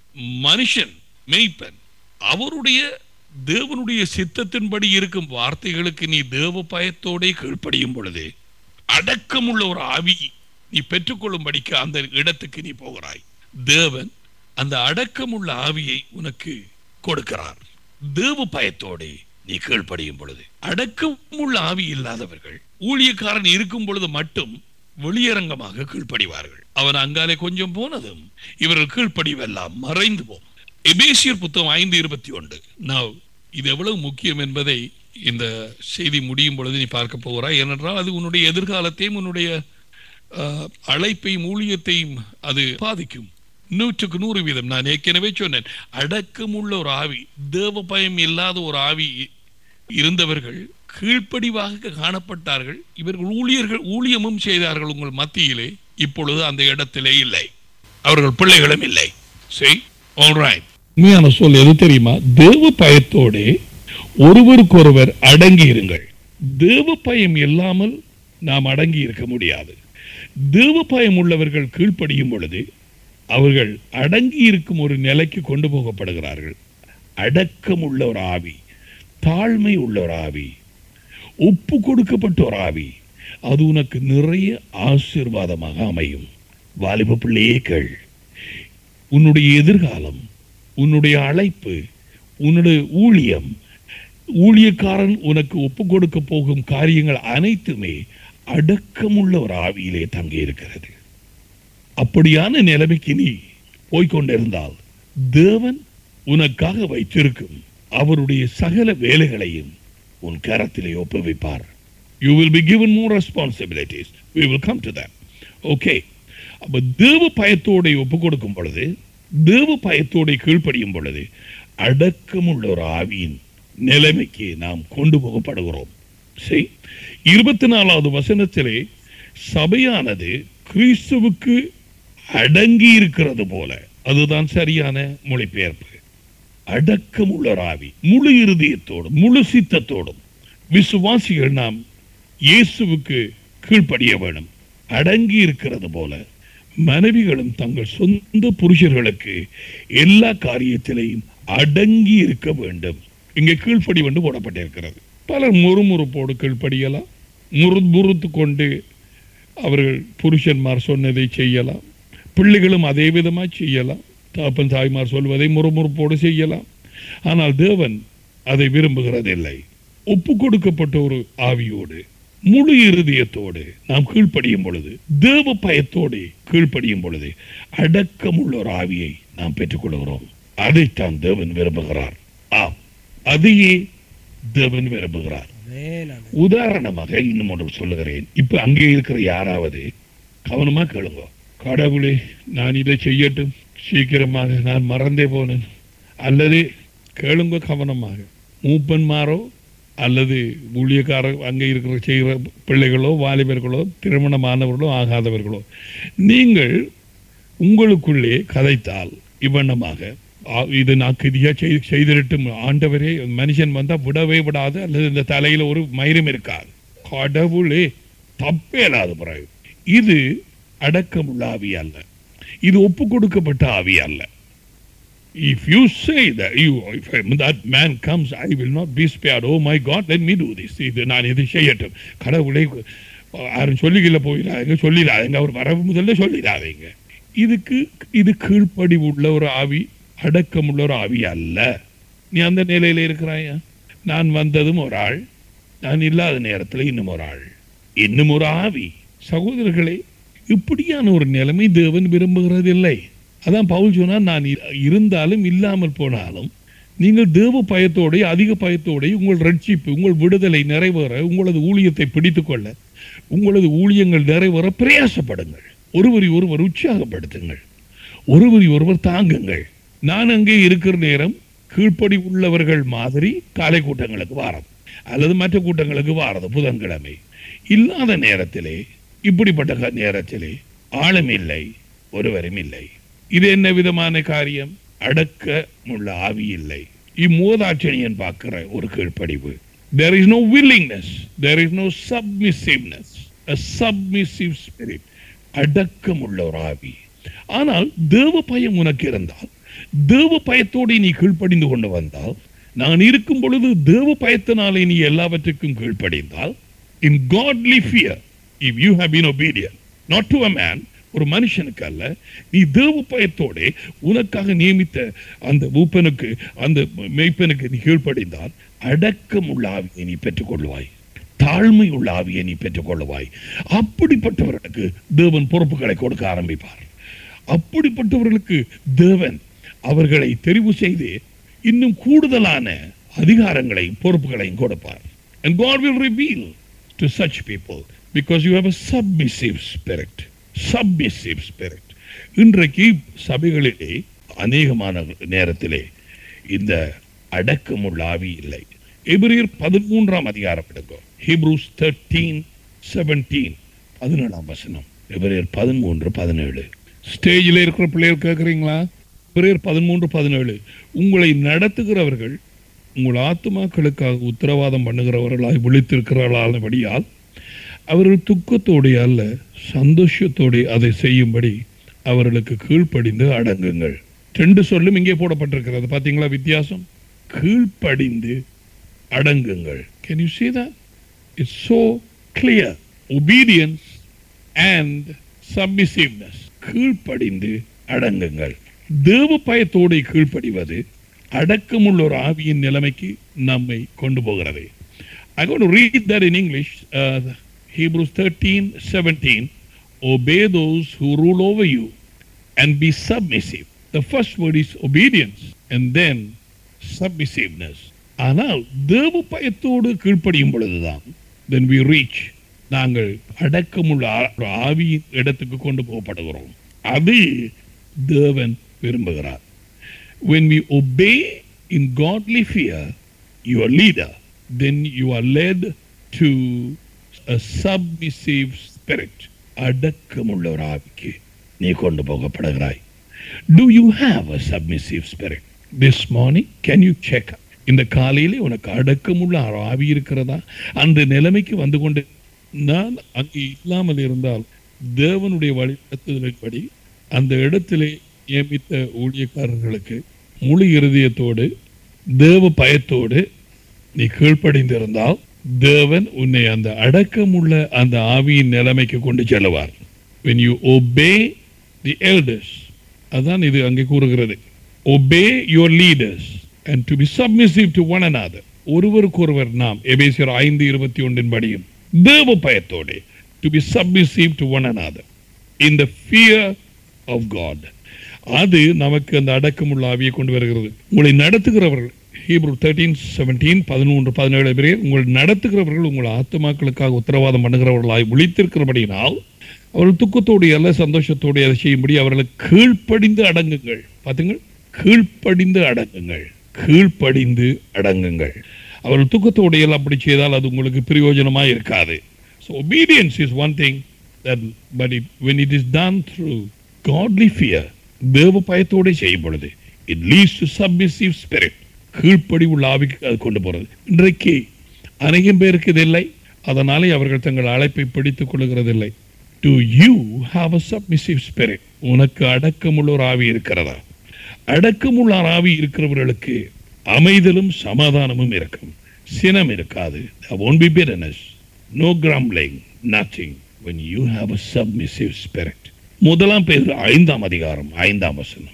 மனுஷன் மெய்ப்பன் அவருடைய தேவனுடைய சித்தத்தின்படி இருக்கும் வார்த்தைகளுக்கு நீ தேவ பயத்தோட கீழ்ப்படியும் பொழுது அடக்கமுள்ள ஒரு ஆவி நீ பெற்றுக்கொள்ளும்படிக்கு அந்த இடத்துக்கு நீ போகிறாய் தேவன் அந்த அடக்கமுள்ள ஆவியை உனக்கு கொடுக்கிறார் தேவ பயத்தோடு நீ கீழ்ப்படியும் பொழுது அடக்கமுள்ள ஆவி இல்லாதவர்கள் ஊழியக்காரன் இருக்கும் பொழுது மட்டும் வெளியரங்கமாக கீழ்ப்படிவார்கள் அவன் அங்காலே கொஞ்சம் போனதும் இவர்கள் கீழ்ப்படிவெல்லாம் மறைந்து போம் எபேசியர் புத்தகம் ஐந்து இருபத்தி ஒன்று நான் இது எவ்வளவு முக்கியம் என்பதை இந்த செய்தி முடியும் பொழுது நீ பார்க்க போகிறாய் ஏனென்றால் அது உன்னுடைய எதிர்காலத்தையும் உன்னுடைய அஹ், அழைப்பையும் ஊழியத்தையும் அது பாதிக்கும் நூற்றுக்கு நூறு வீதம் நான் ஏற்கனவே சொன்னேன் அடக்கமுள்ள ஒரு ஆவி தேவ பயம் இல்லாத ஒரு ஆவி இ- இருந்தவர்கள் கீழ்ப்படிவாக காணப்பட்டார்கள் இவர்கள் ஊழியர்கள் ஊழியமும் செய்தார்கள் உங்கள் மத்தியிலே இப்பொழுது அந்த இடத்திலே இல்லை அவர்கள் பிள்ளைகளும் இல்லை சரி ஆல்ரைட் உண்மையான சொல் எது தெரியுமா தேவ பயத்தோடே ஒருவருக்கொருவர் அடங்கி இருங்கள் தேவ பயம் இல்லாமல் நாம் அடங்கி இருக்க முடியாது தேவ பயம் உள்ளவர்கள் கீழ்ப்படியும் பொழுது அவர்கள் அடங்கி இருக்கும் ஒரு நிலைக்கு கொண்டு போகப்படுகிறார்கள் அடக்கம் உள்ள ஒரு ஆவி தாழ்மை உள்ள ஒரு ஆவி ஒப்பு கொடுக்கப்பட்ட ஒரு ஆவி அது உனக்கு நிறைய ஆசீர்வாதமாக அமையும் வாலிப பிள்ளையே கேள் உன்னுடைய எதிர்காலம் உன்னுடைய அழைப்பு உன்னுடைய ஊழியம் ஊழியக்காரன் உனக்கு ஒப்பு கொடுக்க போகும் காரியங்கள் அனைத்துமே அடக்கமுள்ள ஒரு ஆவியிலே தங்கி இருக்கிறது அப்படியான நிலைமைக்கு நீ போய்க்கொண்டிருந்தால் தேவன் உனக்காக வைத்திருக்கும் அவருடைய சகல வேலைகளையும் உன் கரத்திலே ஒப்புவிப்பார் you will be given more responsibilities we will come to that okay அப்ப தேவ பயத்தோட ஒப்பு கொடுக்கும் பொழுது தேவ பயத்தோட கீழ்ப்படியும் பொழுது அடக்கமுள்ள ஒரு ஆவியின் நிலைமைக்கு நாம் கொண்டு போகப்படுகிறோம் சரி இருபத்தி நாலாவது வசனத்திலே சபையானது கிறிஸ்துவுக்கு அடங்கி இருக்கிறது போல அதுதான் சரியான மொழிபெயர்ப்பு அடக்கமுள்ள ஒரு ஆவி முழு இருதயத்தோடும் முழு சித்தத்தோடும் விசுவாசிகள் நாம் இயேசுவுக்கு கீழ்ப்படிய வேணும் அடங்கி இருக்கிறது போல மனைவிகளும் தங்கள் சொந்த புருஷர்களுக்கு எல்லா காரியத்திலையும் அடங்கி இருக்க வேண்டும் இங்கே கீழ்ப்படி வந்து போடப்பட்டிருக்கிறது பலர் முறுமுறுப்போடு கீழ்ப்படியலாம் முறுமுறுத்து கொண்டு அவர்கள் புருஷன்மார் சொன்னதை செய்யலாம் பிள்ளைகளும் அதே விதமாக செய்யலாம் தாப்பன் தாய்மார் சொல்வதை முறுமுறுப்போடு செய்யலாம் ஆனால் தேவன் அதை விரும்புகிறதில்லை ஒப்பு கொடுக்கப்பட்ட ஒரு ஆவியோடு முழு இருதயத்தோடு நாம் கீழ்ப்படியும் பொழுது தேவ பயத்தோடு கீழ்ப்படியும் பொழுது அடக்கமுள்ள ஒரு ஆவியை நாம் பெற்றுக்கொள்கிறோம் அதைத்தான் தேவன் விரும்புகிறார் ஆம் அதையே தேவன் விரும்புகிறார் ஆமென் ஆமென் உதாரணமாக இன்னும் ஒன்று சொல்லுகிறேன் இப்ப அங்கே இருக்கிற யாராவது கவனமா கேளுங்க கடவுளே நான் இதை செய்யட்டும் சீக்கிரமாக நான் மறந்தே போனேன் அல்லது கேளுங்க கவனமாக மூப்பன்மாரோ அல்லது ஊழியக்காரர் அங்கே இருக்கிற செய்கிற பிள்ளைகளோ வாலிபர்களோ திருமணமானவர்களோ ஆகாதவர்களோ நீங்கள் உங்களுக்குள்ளே கதைத்தால் இவ்வண்ணமாக "ஆ, இது நான் கிதியா செய் செய்திருட்டும் ஆண்டவரே மனுஷன் வந்தா விடவே விடாது அல்லது இந்த தலையில ஒரு மயிரும் இருக்காது கடவுளே தப்பே இல்லாத பிறகு இது அடக்கமுள்ள ஆவி அல்ல இது ஒப்பு கொடுக்கப்பட்ட ஆவி அல்ல If you say that you, if that man comes, I will not be spared. Oh my God, let me do this. இது நான் இதை செய்யட்டும் கடவுளை யாரும் சொல்லிக்கல போயிடாதீங்க சொல்லிடாதீங்க அவர் வர முதல்ல சொல்லிடாதீங்க இதுக்கு இது கீழ்ப்படி உள்ள ஒரு ஆவி அடக்கமுள்ள ஒரு ஆவி அல்ல நீ அந்த நிலையில இருக்கிறாயா நான் வந்ததும் ஒரு ஆள் நான் இல்லாத நேரத்தில் இன்னும் ஒரு ஆள் இன்னும் ஒரு ஆவி சகோதரர்களே இப்படியான ஒரு நிலைமை தேவன் விரும்புகிறதில்லை அதான் பவுல் சொன்னா நான் இ- இருந்தாலும் இல்லாமல் போனாலும் நீங்கள் தேவ பயத்தோட அதிக பயத்தோட உங்கள் ரட்சிப்பு உங்கள் விடுதலை நிறைவேற உங்களது ஊழியத்தை பிடித்துக்கொள்ள உங்களது ஊழியங்கள் நிறைவேற பிரயாசப்படுங்கள் ஒருவரை ஒருவர் உற்சாகப்படுத்துங்கள் ஒருவரை ஒருவர் தாங்குங்கள் நான் அங்கே இருக்கிற நேரம் கீழ்ப்படி உள்ளவர்கள் மாதிரி காலை கூட்டங்களுக்கு வாரம் அல்லது மற்ற கூட்டங்களுக்கு வாரது புதன்கிழமை இல்லாத நேரத்திலே இப்படிப்பட்ட க- நேரத்திலே ஆளும் இல்லை ஒருவரும் இல்லை இது என்ன விதமான காரியம் அடக்கமுள்ள ஆவி இல்லை இம்மோதாட்சணியன் பார்க்கிற ஒரு கீழ்ப்படிவு there is no willingness there is no submissiveness a submissive spirit அடக்கமுள்ள ஒரு ஆவி ஆனால் தேவ பயம் உனக்கு இருந்தால் தேவ பயத்தோடு நீ கீழ்ப்படிந்து கொண்டு வந்தால் நான் இருக்கும் பொழுது தேவ பயத்தினாலே நீ எல்லாவற்றுக்கும் கீழ்ப்படிந்தால் in godly fear if you have been obedient not to a man ஒரு மனுஷனுக்கு அல்ல நீ தேவ பயத்தோட உனக்காக நியமித்த அந்த ஊப்பனுக்கு அந்த மெய்ப்பனுக்கு நீ கீழ்ப்படிந்தால் அடக்கம் உள்ள ஆவியை நீ பெற்றுக்கொள்வாய் தாழ்மை உள்ள ஆவியை நீ பெற்றுக்கொள்வாய் அப்படிப்பட்டவர்களுக்கு தேவன் பொறுப்புகளை கொடுக்க ஆரம்பிப்பார் அப்படிப்பட்டவர்களுக்கு தேவன் அவர்களை தெரிவு செய்து இன்னும் கூடுதலான அதிகாரங்களையும் பொறுப்புகளையும் கொடுப்பார் and god will reveal to such people because you have a submissive spirit submissive spirit இன்றைக்கு சபைகளிலே அநேகமான நேரத்திலே இந்த அடக்கமுள்ள ஆவி இல்லை எபிரியர் பதிமூன்றாம் அதிகாரம் எடுக்கும் ஹீப்ரூஸ் தேர்ட்டீன் செவன்டீன் பதினேழாம் வசனம் எபிரியர் பதிமூன்று பதினேழு ஸ்டேஜில் இருக்கிற பிள்ளைகள் கேட்குறீங்களா எபிரியர் பதிமூன்று பதினேழு உங்களை நடத்துகிறவர்கள் உங்கள் ஆத்துமாக்களுக்காக உத்தரவாதம் பண்ணுகிறவர்களாய் விழித்திருக்கிறார்களானபடியால் அவர்கள் துக்கத்தோடு அல்ல சந்தோஷத்தோடு அதை செய்யும்படி அவர்களுக்கு கீழ்ப்படிந்து அடங்குங்கள் ரெண்டு சொல்லும் இங்கே போடப்பட்டிருக்கிறது பாத்தீங்களா வித்தியாசம் கீழ்ப்படிந்து அடங்குங்கள் can you see that it's so clear obedience and submissiveness கீழ்ப்படிந்து அடங்குங்கள் தேவ பயத்தோடு கீழ்ப்படிவது அடக்கமுள்ள ஒரு ஆவியின் நிலைமைக்கு நம்மை கொண்டு போகிறது I going to read that in English. Uh, Hebrews 13, 17. Obey those who rule over you and be submissive. The first word is obedience and then submissiveness. ஆனால் தேவ பயத்தோடு கீழ்ப்படியும் பொழுதுதான் then we reach நாங்கள் அடக்கமுள்ள ஆ- ஒரு ஆவியின் இடத்துக்கு கொண்டு போகப்படுகிறோம் அது தேவன் விரும்புகிறார் when we obey in godly fear your leader, then you are led to a submissive spirit. அடக்கமுள்ள ஒரு ஆவிக்கு நீ கொண்டு போகப்படுகிறாய் Do you have a submissive spirit? This morning, can you check? இந்த காலையிலே உனக்கு அடக்கமுள்ள ஒரு ஆவி இருக்கிறதா அந்த நிலைமைக்கு வந்து கொண்டு நான் அங்கே இல்லாமல் இருந்தால் தேவனுடைய வழிநடத்துதலின்படி அந்த இடத்திலே நியமித்த ஊழியக்காரர்களுக்கு முழு இருதயத்தோடு தேவ பயத்தோடு நீ கீழ்ப்படிந்திருந்தால் தேவன் உன்னை அந்த அடக்கமுள்ள அந்த ஆவியின் நிலைமைக்கு கொண்டு செல்லுவார் when you obey the elders அதான் இது அங்கே கூறுகிறது obey your leaders and to be submissive to one another ஒருவருக்கொருவர் நாம் எபேசியர் ஐந்து இருபத்தி ஒன்றின் படியும் தேவ பயத்தோடு to be submissive to one another in the fear of God அது நமக்கு அந்த அடக்கமுள்ள ஆவியை கொண்டு வருகிறது உங்களை நடத்துகிறவர்கள் ஹீப்ரூ தேர்ட்டீன் செவன்டீன் பதினொன்று பதினேழு பேர் உங்கள் நடத்துகிறவர்கள் உங்கள் ஆத்துமாக்களுக்காக உத்தரவாதம் பண்ணுகிறவர்களாய் விழித்திருக்கிறபடியினால் அவர்கள் துக்கத்தோடு அல்ல சந்தோஷத்தோடு அதை செய்யும்படி அவர்களுக்கு கீழ்ப்படிந்து அடங்குங்கள் பார்த்துங்கள் கீழ்ப்படிந்து அடங்குங்கள் கீழ்ப்படிந்து அடங்குங்கள் அவர்கள் துக்கத்தோடு எல்லாம் அப்படி செய்தால் அது உங்களுக்கு பிரயோஜனமா இருக்காது so obedience is one thing that but it, when it is done through godly fear தேவ பயத்தோடு செய்யும் பொழுது it leads to submissive spirit கீழ்ப்படி உள்ள ஆவிக்கு அது கொண்டு போறது இன்றைக்கு அநேகம் பேருக்கு இது இல்லை அதனாலே அவர்கள் தங்கள் அழைப்பை பிடித்துக் கொள்கிறதில்லை to you have a submissive spirit உனக்கு அடக்கமுள்ள ஒரு ஆவி இருக்கிறதா அடக்கமுள்ள ஆவி இருக்கிறவர்களுக்கு அமைதலும் சமாதானமும் இருக்கும் சினம் இருக்காது There won't be bitterness, no grumbling, nothing when you have a submissive spirit. முதலாம் பேர் ஐந்தாம் அதிகாரம் ஐந்தாம் வசனம்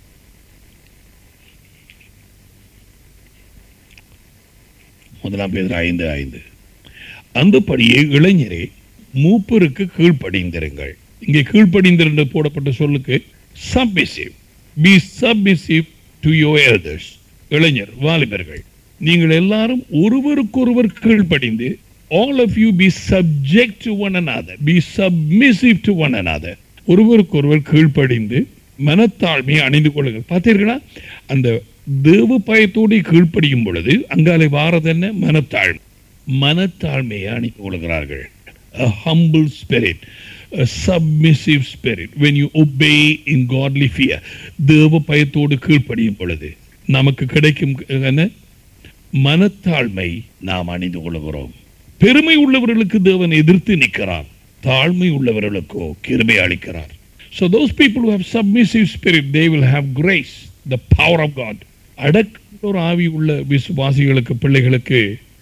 முதலாம் பேர் ஐந்து ஐந்து அந்தபடியே இளைஞரே மூப்பருக்கு கீழ்ப்படிந்திருங்கள் இங்கே கீழ்ப்படிந்திருந்து போடப்பட்ட சொல்லுக்கு submissive be submissive to your elders இளைஞர் வாலிபர்கள் நீங்கள் எல்லாரும் ஒருவருக்கொருவர் கீழ்ப்படிந்து all of you be subject to one another be submissive to one another ஒருவருக்கொருவர் கீழ்ப்படிந்து மனத்தாழ்மையை அணிந்து கொள்ளுங்கள் பார்த்தீர்களா அந்த தேவ பயத்தோடு கீழ்ப்படியும் பொழுது அங்காலே வாரது என்ன மனத்தாழ்மை மனத்தாழ்மையை அணிந்து கொள்கிறார்கள் a humble spirit a submissive spirit when you obey in godly fear தேவ பயத்தோடு கீழ்ப்படியும் பொழுது நமக்கு கிடைக்கும் என்ன மனத்தாழ்மை நாம் அணிந்து கொள்கிறோம் பெருமை உள்ளவர்களுக்கு தேவன் எதிர்த்து நிற்கிறார் தாழ்மை உள்ளவர்களுக்கோ கிருபை அளிக்கிறார் so those people who have submissive spirit they will have grace the power of god அடக்கத்தோர் ஆவி உள்ள விசுவாசிகளுக்கு பிள்ளைகளுக்கு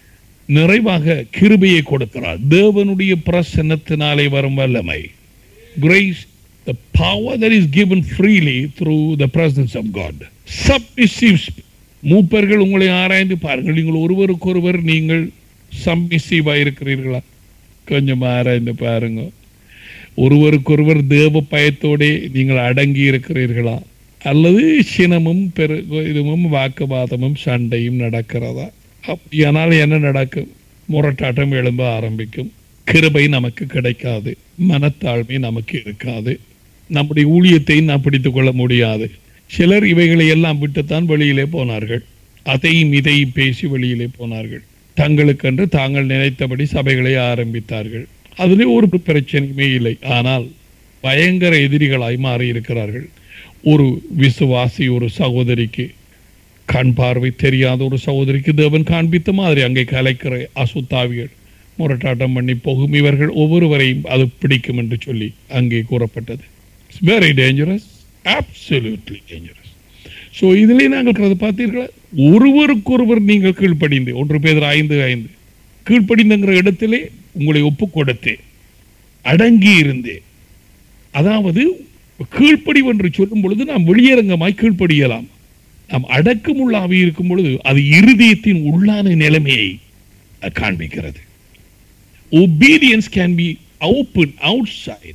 நிறைவாக கிருபையை கொடுக்கிறார் தேவனுடைய பிரசன்னத்தினாலே வரும் வல்லமை grace the power that is given freely through the presence of god submissive sp- மூப்பர்கள் உங்களை ஆராய்ந்து பாருங்கள் நீங்கள் ஒருவருக்கொருவர் நீங்கள் சப்மிசிவா இருக்கிறீர்களா கொஞ்சம் ஆராய்ந்து பாருங்க ஒருவருக்கொருவர் தேவ பயத்தோடே நீங்கள் அடங்கி இருக்கிறீர்களா அல்லது சினமும் பெரு இதுவும் வாக்குவாதமும் சண்டையும் நடக்கிறதா அப்படியானால் என்ன நடக்கும் முரட்டாட்டம் எழும்ப ஆரம்பிக்கும் கிருபை நமக்கு கிடைக்காது மனத்தாழ்மை நமக்கு இருக்காது நம்முடைய ஊழியத்தை நாம் பிடித்துக் கொள்ள முடியாது சிலர் இவைகளை எல்லாம் விட்டுத்தான் வெளியிலே போனார்கள் அதையும் இதையும் பேசி வெளியிலே போனார்கள் தங்களுக்கென்று தாங்கள் நினைத்தபடி சபைகளை ஆரம்பித்தார்கள் அதிலே ஒரு பிரச்சனையுமே இல்லை ஆனால் பயங்கர எதிரிகளாய் மாறி இருக்கிறார்கள் ஒரு விசுவாசி ஒரு சகோதரிக்கு கண் பார்வை தெரியாத ஒரு சகோதரிக்கு தேவன் காண்பித்த மாதிரி அங்கே கலைக்கிற அசுத்தாவிகள் முரட்டாட்டம் பண்ணி போகும் இவர்கள் ஒவ்வொருவரையும் அது பிடிக்கும் என்று சொல்லி அங்கே கூறப்பட்டது it's very dangerous absolutely dangerous so இதிலே நாங்கள் கருது பார்த்தீர்களா ஒருவருக்கொருவர் நீங்கள் கீழ்ப்படிந்து ஒன்று பேர் ஐந்து ஐந்து கீழ்ப்படிந்துங்கிற இடத்திலே உங்களை ஒப்பு கொடுத்து அடங்கி இருந்தே அதாவது கீழ்ப்படி என்று சொல்லும் பொழுது நாம் வெளியரங்கமாய் கீழ்ப்படியலாம் நாம் அடக்கமுள்ள ஆவி இருக்கும் பொழுது அது இருதயத்தின் உள்ளான நிலைமையை அது காண்பிக்கிறது obedience can be open outside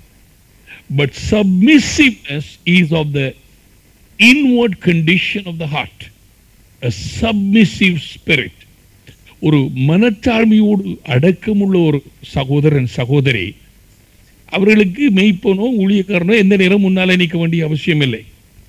but submissiveness is of the inward condition of the heart a submissive spirit ஒரு மனத்தாழ்மையோடு அடக்கமுள்ள ஒரு சகோதரன் சகோதரி அவர்களுக்கு மெய்ப்பனோ ஊழியக்காரனோ எந்த நேரம் முன்னாலே நிற்க வேண்டிய அவசியம் இல்லை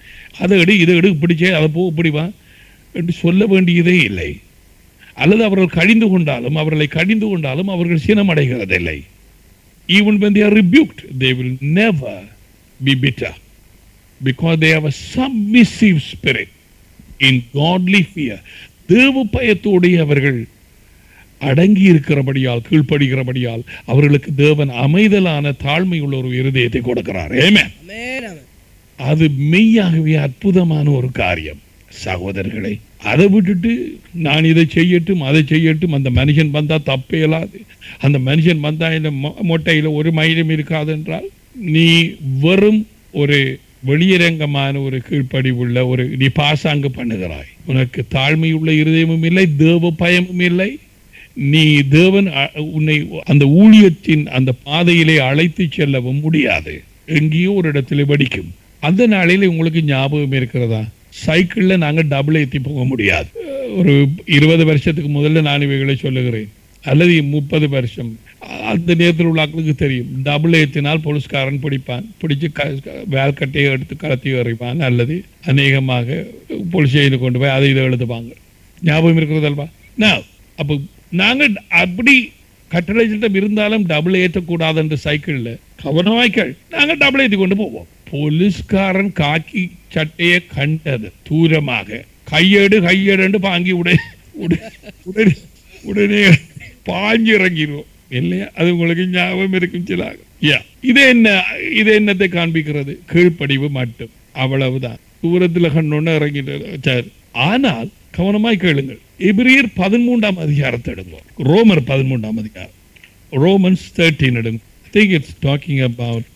அதை எடு இதை எடு பிடிச்சே அதை போ இப்படி வா என்று சொல்ல வேண்டியதே இல்லை அல்லது அவர்கள் கழிந்து கொண்டாலும் அவர்களை கடிந்து கொண்டாலும் அவர்கள் சினமடைகிறதில்லை even when they are rebuked, they will never be bitter because they have a submissive spirit in godly fear. தேவ பயத்தோடு அவர்கள் அடங்கி இருக்கிறபடியால் கீழ்ப்படுகிறபடியால் அவர்களுக்கு தேவன் அமைதலான தாழ்மை உள்ள ஒரு இருதயத்தை கொடுக்கிறார் ஏமே Amen. Amen. அது மெய்யாகவே அற்புதமான ஒரு காரியம் சகோதரர்களை அதை விட்டுட்டு நான் இதை செய்யட்டும் அதை செய்யட்டும் அந்த மனுஷன் வந்தா தப்பே இல்லாது அந்த மனுஷன் வந்தா இந்த மொ- மொட்டையில ஒரு மயிலும் இருக்காது என்றால் நீ வெறும் ஒரு வெளியரங்கமான ஒரு கீழ்ப்படிவுள்ள ஒரு நீ பாசாங்கு பண்ணுகிறாய் உனக்கு தாழ்மை உள்ள இருதயமும் இல்லை தேவ பயமும் இல்லை நீ தேவன் அ- உன்னை அந்த ஊழியத்தின் அந்த பாதையிலே அழைத்து செல்லவும் முடியாது எங்கேயோ ஒரு இடத்துல வெடிக்கும் அந்த நாளையில உங்களுக்கு ஞாபகம் இருக்கிறதா சைக்கிள்ல நாங்க டபுள் ஏத்தி போக முடியாது ஒரு இருபது வருஷத்துக்கு முதல்ல நான் இவைகளை சொல்லுகிறேன் அல்லது முப்பது வருஷம் அந்த நேரத்தில் உள்ள ஆட்களுக்கு தெரியும் டபுள் ஏத்தினால் போலீஸ்காரன் பிடிப்பான் பிடிச்சு க க- வேல்கட்டையை எடுத்து கலத்தி எறிவான் அல்லது அநேகமாக போலீஸ் ஸ்டேஷனுக்கு கொண்டு போய் அதை இதை எழுதுவாங்க ஞாபகம் இருக்கிறதல்வா நான் அப்போ நாங்கள் அப்படி கட்டளை சட்டம் இருந்தாலும் டபுள் ஏற்றக்கூடாது என்று சைக்கிள்ல கவனமாய்க்கள் நாங்கள் டபுள் ஏற்றி கொண்டு போவோம் போலீஸ்காரன் காக்கி சட்டையை கண்டது தூரமாக கையேடு கையேடு பாங்கி உடனே உடனே உடனே உடனே பாஞ்சு இறங்கிடுவோம் இல்லையா அது உங்களுக்கு ஞாபகம் இருக்கும் சில யா இது என்ன இது என்னத்தை காண்பிக்கிறது கீழ்ப்படிவு மட்டும் அவ்வளவுதான் தூரத்தில் கண்ணொன்னு இறங்கிட்டு சரி ஆனால் கவனமாய் கேளுங்கள் எபிரியர் பதிமூன்றாம் அதிகாரத்தை எடுங்க ரோமர் பதிமூன்றாம் அதிகாரம் ரோமன்ஸ் தேர்ட்டீன் எடுங்க I think it's talking about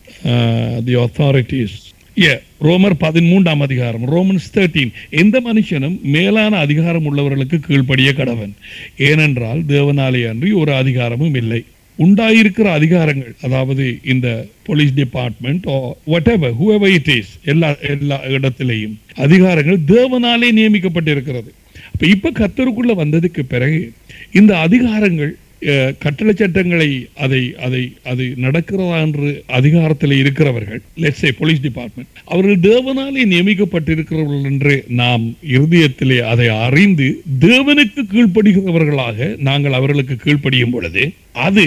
the authorities ஏ ரோமர் பதிமூன்றாம் அதிகாரம் ரோமன்ஸ் தேர்ட்டீன் எந்த மனுஷனும் மேலான அதிகாரம் உள்ளவர்களுக்கு கீழ்ப்படிய கடவன் ஏனென்றால் தேவனாலே அன்றி ஒரு அதிகாரமும் இல்லை உண்டாயிருக்கிற அதிகாரங்கள் அதாவது இந்த police department whatever whoever it is எல்லா எல்லா இடத்திலேயும் அதிகாரங்கள் தேவனாலே நியமிக்கப்பட்டிருக்கிறது அப்ப இப்ப கத்தருக்குள்ள வந்ததுக்கு பிறகு இந்த அதிகாரங்கள் அஹ், கட்டளை சட்டங்களை அதை அதை அது நடக்கிறதா என்று அதிகாரத்தில் இருக்கிறவர்கள் லெட்ஸே போலீஸ் டிபார்ட்மெண்ட் அவர்கள் தேவனாலே நியமிக்கப்பட்டிருக்கிறவர்கள் என்று நாம் இருதயத்திலே அதை அறிந்து தேவனுக்கு கீழ்ப்படுகிறவர்களாக நாங்கள் அவர்களுக்கு கீழ்ப்படியும் பொழுது அது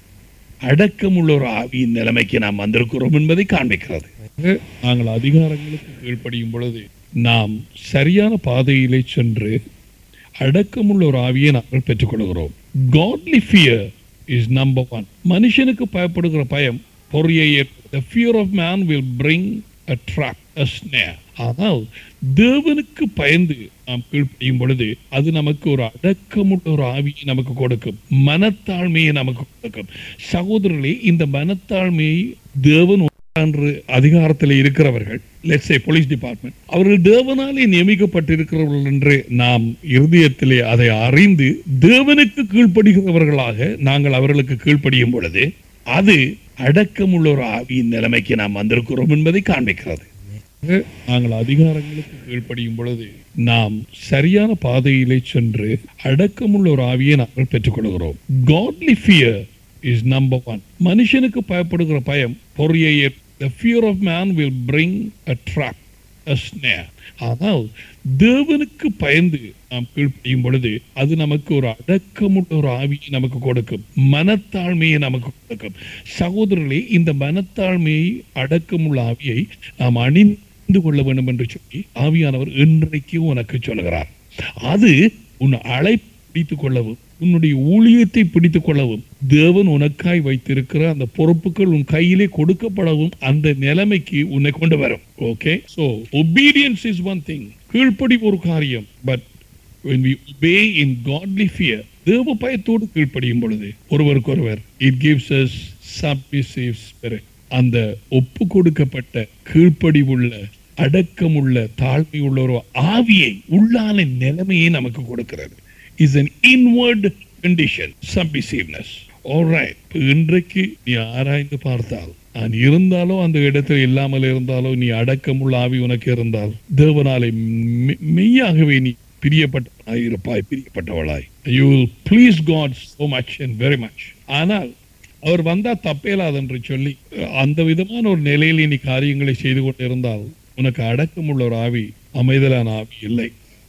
அடக்கமுள்ள ஒரு ஆவியின் நிலைமைக்கு நாம் வந்திருக்கிறோம் என்பதை காண்பிக்கிறது நாங்கள் அதிகாரங்களுக்கு கீழ்ப்படியும் பொழுது நாம் சரியான பாதையிலே சென்று அடக்கமுள்ள ஒரு ஆவியை நாங்கள் பெற்றுக்கொள்கிறோம் godly fear is number one மனுஷனுக்கு பயப்படுகிற பயம் பொறியை the fear of man will bring a trap a snare ஆனால் தேவனுக்கு பயந்து நாம் கீழ்ப்படியும் பொழுது அது நமக்கு ஒரு அடக்கமுள்ள ஒரு ஆவியை நமக்கு கொடுக்கும் மனத்தாழ்மையை நமக்கு கொடுக்கும் சகோதரர்களே இந்த மனத்தாழ்மையை தேவன் என்று அதிகாரத்தில் இருக்கிறவர்கள் லெட்ஸே போலீஸ் டிபார்ட்மெண்ட் அவர்கள் தேவனாலே நியமிக்கப்பட்டிருக்கிறவர்கள் என்று நாம் இருதயத்திலே அதை அறிந்து தேவனுக்கு கீழ்ப்படுகிறவர்களாக நாங்கள் அவர்களுக்கு கீழ்ப்படியும் பொழுது அது அடக்கமுள்ள ஒரு ஆவியின் நிலைமைக்கு நாம் வந்திருக்கிறோம் என்பதை காண்பிக்கிறது நாங்கள் அதிகாரங்களுக்கு கீழ்ப்படியும் பொழுது நாம் சரியான பாதையிலே சென்று அடக்கமுள்ள ஒரு ஆவியை நாங்கள் பெற்றுக்கொள்கிறோம் godly fear is number one மனுஷனுக்கு பயப்படுகிற பயம் பொறியை the fear of man will bring a trap a snare ஆனால் தேவனுக்கு பயந்து நாம் கீழ்ப்படியும் பொழுது அது நமக்கு ஒரு அடக்கமுள்ள ஒரு ஆவியை நமக்கு கொடுக்கும் மனத்தாழ்மையை நமக்கு கொடுக்கும் சகோதரர்களே இந்த மனத்தாழ்மையை அடக்கமுள்ள ஆவியை நாம் அணிந்து கொள்ள வேண்டும் என்று சொல்லி ஆவியானவர் இன்றைக்கு உனக்கு சொல்கிறார் அது உன் அழை பிடித்துக் கொள்ளவும் உன்னுடைய ஊழியத்தை பிடித்துக் கொள்ளவும் தேவன் உனக்காய் வைத்திருக்கிற அந்த பொறுப்புகள் உன் கையிலே கொடுக்கப்படவும் அந்த நிலைமைக்கு உன்னை கொண்டு வரும் okay so obedience is one thing கீழ்ப்படி ஒரு காரியம் but when we obey in godly fear தேவ பயத்தோடு கீழ்ப்படியும் பொழுது ஒருவருக்கொருவர் it gives us submissive spirit அந்த ஒப்பு கொடுக்கப்பட்ட கீழ்ப்படிவுள்ள அடக்கமுள்ள தாழ்மையுள்ள ஒரு ஆவியை உள்ளான நிலைமையை நமக்கு கொடுக்கிறது is an inward condition submissiveness all right இப்ப இன்றைக்கு நீ ஆராய்ந்து பார்த்தால் நான் இருந்தாலோ அந்த இடத்தில் இல்லாமல் இருந்தாலோ நீ அடக்கமுள்ள ஆவி உனக்கு இருந்தால் தேவனாலே மெ- மெய்யாகவே நீ பிரியப்பட்டவனாய் இருப்பாய் பிரியப்பட்டவளாய் you will please God so much and very much ஆனால் அவர் வந்தா தப்பேலாது என்று சொல்லி அந்த விதமான ஒரு நிலையில் நீ காரியங்களை செய்து கொண்டிருந்தால் உனக்கு அடக்கமுள்ள ஒரு ஆவி அமைதலான ஆவி இல்லை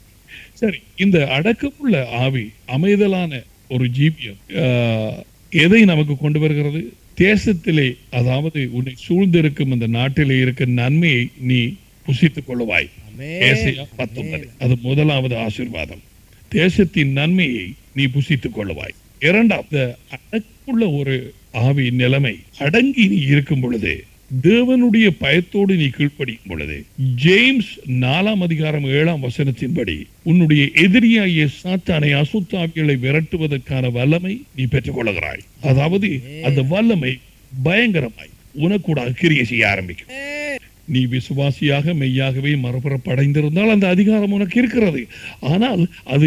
சரி இந்த அடக்கமுள்ள ஆவி அமைதலான ஒரு ஜீவியம் ஆஹ், எதை நமக்கு கொண்டு வருகிறது தேசத்திலே அதாவது உன்னை சூழ்ந்திருக்கும் இந்த நாட்டிலே இருக்க நன்மையை நீ புசித்துக் கொள்ளுவாய் ஏசாயா பத்தொன்பது அது முதலாவது ஆசீர்வாதம் தேசத்தின் நன்மையை நீ புசித்துக் கொள்ளுவாய் இரண்டாவது அடக்குள்ள ஒரு ஆவி நிலைமை அடங்கி நீ இருக்கும் பொழுது தேவனுடைய பயத்தோடு நீ கீழ்ப்படியும் பொழுது ஜேம்ஸ் நாலாம் அதிகாரம் ஏழாம் வசனத்தின்படி உன்னுடைய எதிரியாகிய சாத்தானை அசுத்தாவிகளை விரட்டுவதற்கான வல்லமை நீ பெற்றுக் கொள்ளுகிறாய் அதாவது அந்த வல்லமை பயங்கரமாய் உனக்கூடாக கிரியை செய்ய ஆரம்பிக்கும் நீ விசுவாசியாக மெய்யாகவே மறுபுறப்படைந்திருந்தால் அந்த அதிகாரம் உனக்கு இருக்கிறது ஆனால் அது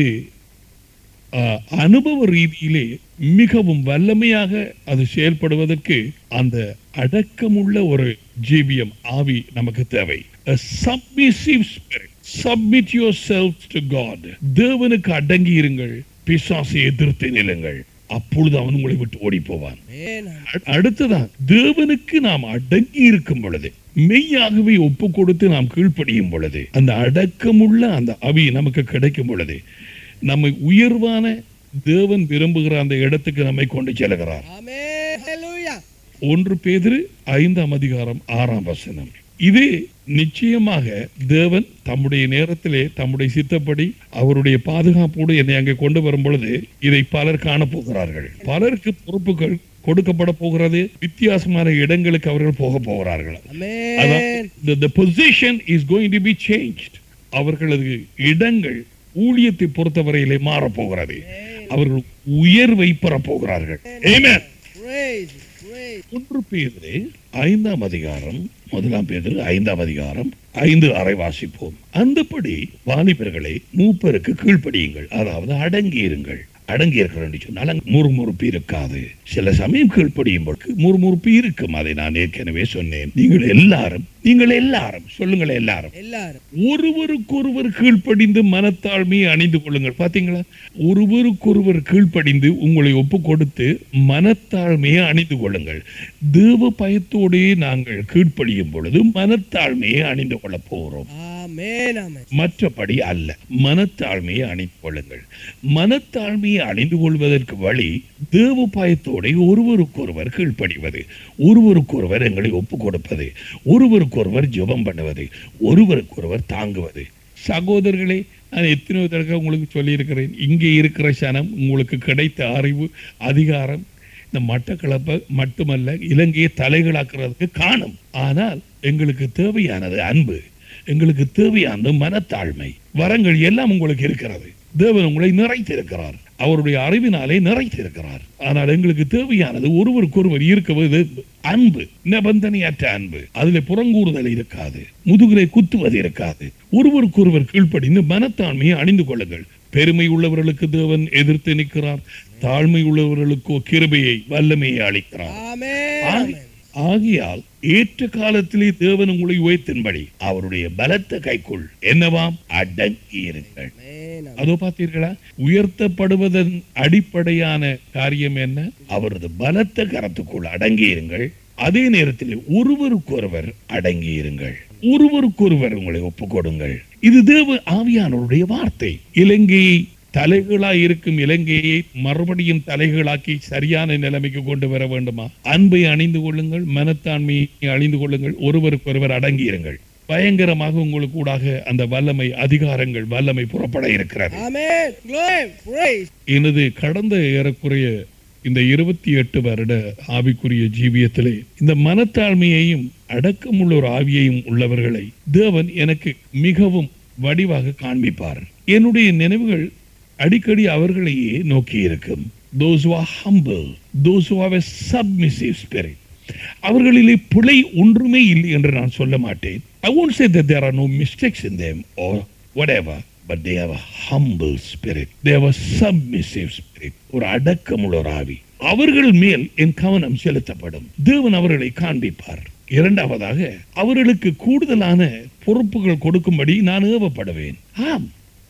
ஆஹ், அனுபவ ரீதியிலே மிகவும் வல்லமையாக அது செயல்படுவதற்கு அந்த அடக்கமுள்ள ஒரு ஜீவியம் ஆவி நமக்கு தேவை A submissive spirit. Submit yourselves to God. தேவனுக்கு அடங்கி இருங்கள் பிசாசை எதிர்த்து நிலுங்கள் அப்பொழுது அவன் உங்களை விட்டு ஓடி போவான் அ- அடுத்ததான் தேவனுக்கு நாம் அடங்கி இருக்கும் பொழுது மெய்யாகவே ஒப்பு கொடுத்து நாம் கீழ்ப்படியும் பொழுது அந்த அடக்கமுள்ள அந்த அவி நமக்கு கிடைக்கும் பொழுது நம்மை உயர்வான தேவன் விரும்புகிற அந்த இடத்துக்கு நம்மை கொண்டு செல்கிறார் Amen. Hallelujah. ஒன்று பேதிரு ஐந்தாம் அதிகாரம் ஆறாம் வசனம் இது நிச்சயமாக தேவன் தம்முடைய நேரத்திலே தம்முடைய சித்தப்படி அவருடைய பாதுகாப்போடு என்னை அங்கே கொண்டு வரும் பொழுது இதை பலர் காணப்போகிறார்கள் பலருக்கு பொறுப்புகள் கொடுக்கப்பட போகிறது வித்தியாசமான இடங்களுக்கு அவர்கள் போக போகிறார்கள் அதான் Amen. the, the position is going to be changed அவர்களது இடங்கள் ஊழியத்தை பொறுத்தவரையிலே மாறப் போகிறது அவர்கள் உயர்வை பெறப் போகிறார்கள் Amen. Praise. Praise. ஒன்று பேதிலே ஐந்தாம் அதிகாரம் முதலாம் பேதில் ஐந்தாம் அதிகாரம் ஐந்து அறை வாசிப்போம் அந்தபடி வாலிபர்களை மூப்பருக்கு கீழ்ப்படியுங்கள் அதாவது அடங்கி இருங்கள் அடங்கி இருக்கிறேன் சொன்னால் அங்கு முறுமுறுப்பு இருக்காது சில சமயம் கீழ்ப்படியும் பொழுது முறுமுறுப்பு இருக்கும் அதை நான் ஏற்கனவே சொன்னேன் நீங்கள் எல்லாரும் நீங்கள் எல்லாரும் சொல்லுங்கள் எல்லாரும் எல்லாரும் ஒருவருக்கொருவர் கீழ்ப்படிந்து மனத்தாழ்மையை அணிந்து கொள்ளுங்கள் பாத்தீங்களா ஒருவருக்கொருவர் கீழ்ப்படிந்து உங்களை ஒப்பு கொடுத்து மனத்தாழ்மையை அணிந்து கொள்ளுங்கள் தேவ பயத்தோடே நாங்கள் கீழ்ப்படியும் பொழுது மனத்தாழ்மையை அணிந்து கொள்ளப் போகிறோம் Amen. Amen. மற்றபடி அல்ல மனத்தாழ்மையை அணிந்து கொள்ளுங்கள் மனத்தாழ்மையை அணிந்து கொள்வதற்கு வழி தேவ பயத்தோட ஒருவருக்கொருவர் கீழ்ப்படிவது ஒருவருக்கொருவர் எங்களை ஒப்பு கொடுப்பது ஒருவருக்கொருவர் ஜெபம் பண்ணுவது ஒருவருக்கொருவர் தாங்குவது சகோதரர்களே நான் எத்தனையோ தடவை உங்களுக்கு சொல்லியிருக்கிறேன் இங்கே இருக்கிற சனம் உங்களுக்கு கிடைத்த அறிவு அதிகாரம் இந்த மட்டக்களப்பை மட்டுமல்ல இலங்கையை தலைகளாக்குறதுக்கு காணும் ஆனால் எங்களுக்கு தேவையானது அன்பு எங்களுக்கு தேவையானது மனத்தாழ்மை வரங்கள் எல்லாம் உங்களுக்கு இருக்கிறது தேவன் உங்களை நிறைத்திருக்கிறார் அவருடைய அறிவினாலே நிறைத்திருக்கிறார் ஆனால் எங்களுக்கு தேவையானது ஒருவருக்கொருவர் இருக்கிறது அன்பு நிபந்தனையற்ற அன்பு அதுல புறங்கூறுதல் இருக்காது முதுகிலே குத்துவது இருக்காது ஒருவருக்கொருவர் கீழ்ப்படிந்து மனத்தாழ்மையை அணிந்து கொள்ளுங்கள் பெருமை உள்ளவர்களுக்கு தேவன் எதிர்த்து நிற்கிறார் தாழ்மை உள்ளவர்களுக்கோ கிருபையை வல்லமையை அளிக்கிறார் Amen. ஆகி- Amen. ஆகையால் ஏற்ற காலத்திலே தேவன் உங்களை உயர்த்தின்படி அவருடைய பலத்த கைக்குள் என்னவாம் அடங்கி இருங்கள் Amen. அதோ பார்த்தீர்களா உயர்த்தப்படுவதன் அடிப்படையான காரியம் என்ன அவரது பலத்த கரத்துக்குள் அடங்கி இருங்கள் அதே நேரத்தில் ஒருவருக்கொருவர் அடங்கி இருங்கள் ஒருவருக்கொருவர் உங்களை ஒப்புக்கொடுங்கள் இது தேவ ஆவியானவருடைய வார்த்தை இலங்கையை தலைகளாய் இருக்கும் இலங்கையை மறுபடியும் தலைகளாக்கி சரியான நிலைமைக்கு கொண்டு வர வேண்டுமா அன்பை அணிந்து கொள்ளுங்கள் மனத்தாண்மையை அணிந்து கொள்ளுங்கள் ஒருவருக்கொருவர் அடங்கி இருங்கள் பயங்கரமாக உங்களுக்கு கூடாக அந்த வல்லமை அதிகாரங்கள் வல்லமை புறப்பட இருக்கிறது Amen. Glory. Praise. எனது கடந்த ஏறக்குறைய இந்த இருபத்தி எட்டு வருட ஆவிக்குரிய ஜீவியத்திலே இந்த மனத்தாழ்மையையும் அடக்கமுள்ள ஒரு ஆவியையும் உள்ளவர்களை தேவன் எனக்கு மிகவும் வடிவாக காண்பிப்பார் என்னுடைய நினைவுகள் அடிக்கடி அவர்களையே நோக்கி இருக்கும் those who are humble those who have a submissive spirit அவர்களிலே பிழை ஒன்றுமே இல்லை என்று நான் சொல்ல மாட்டேன் I won't say that there are no mistakes in them or whatever but they have a humble spirit they have a submissive spirit ஒரு அடக்கமுள்ள ஒரு ஆவி அவர்கள் மேல் என் கவனம் செலுத்தப்படும் தேவன் அவர்களை காண்பிப்பார் இரண்டாவதாக அவர்களுக்கு கூடுதலான பொறுப்புகள் கொடுக்கும்படி நான் ஏவப்படுவேன் ஆம்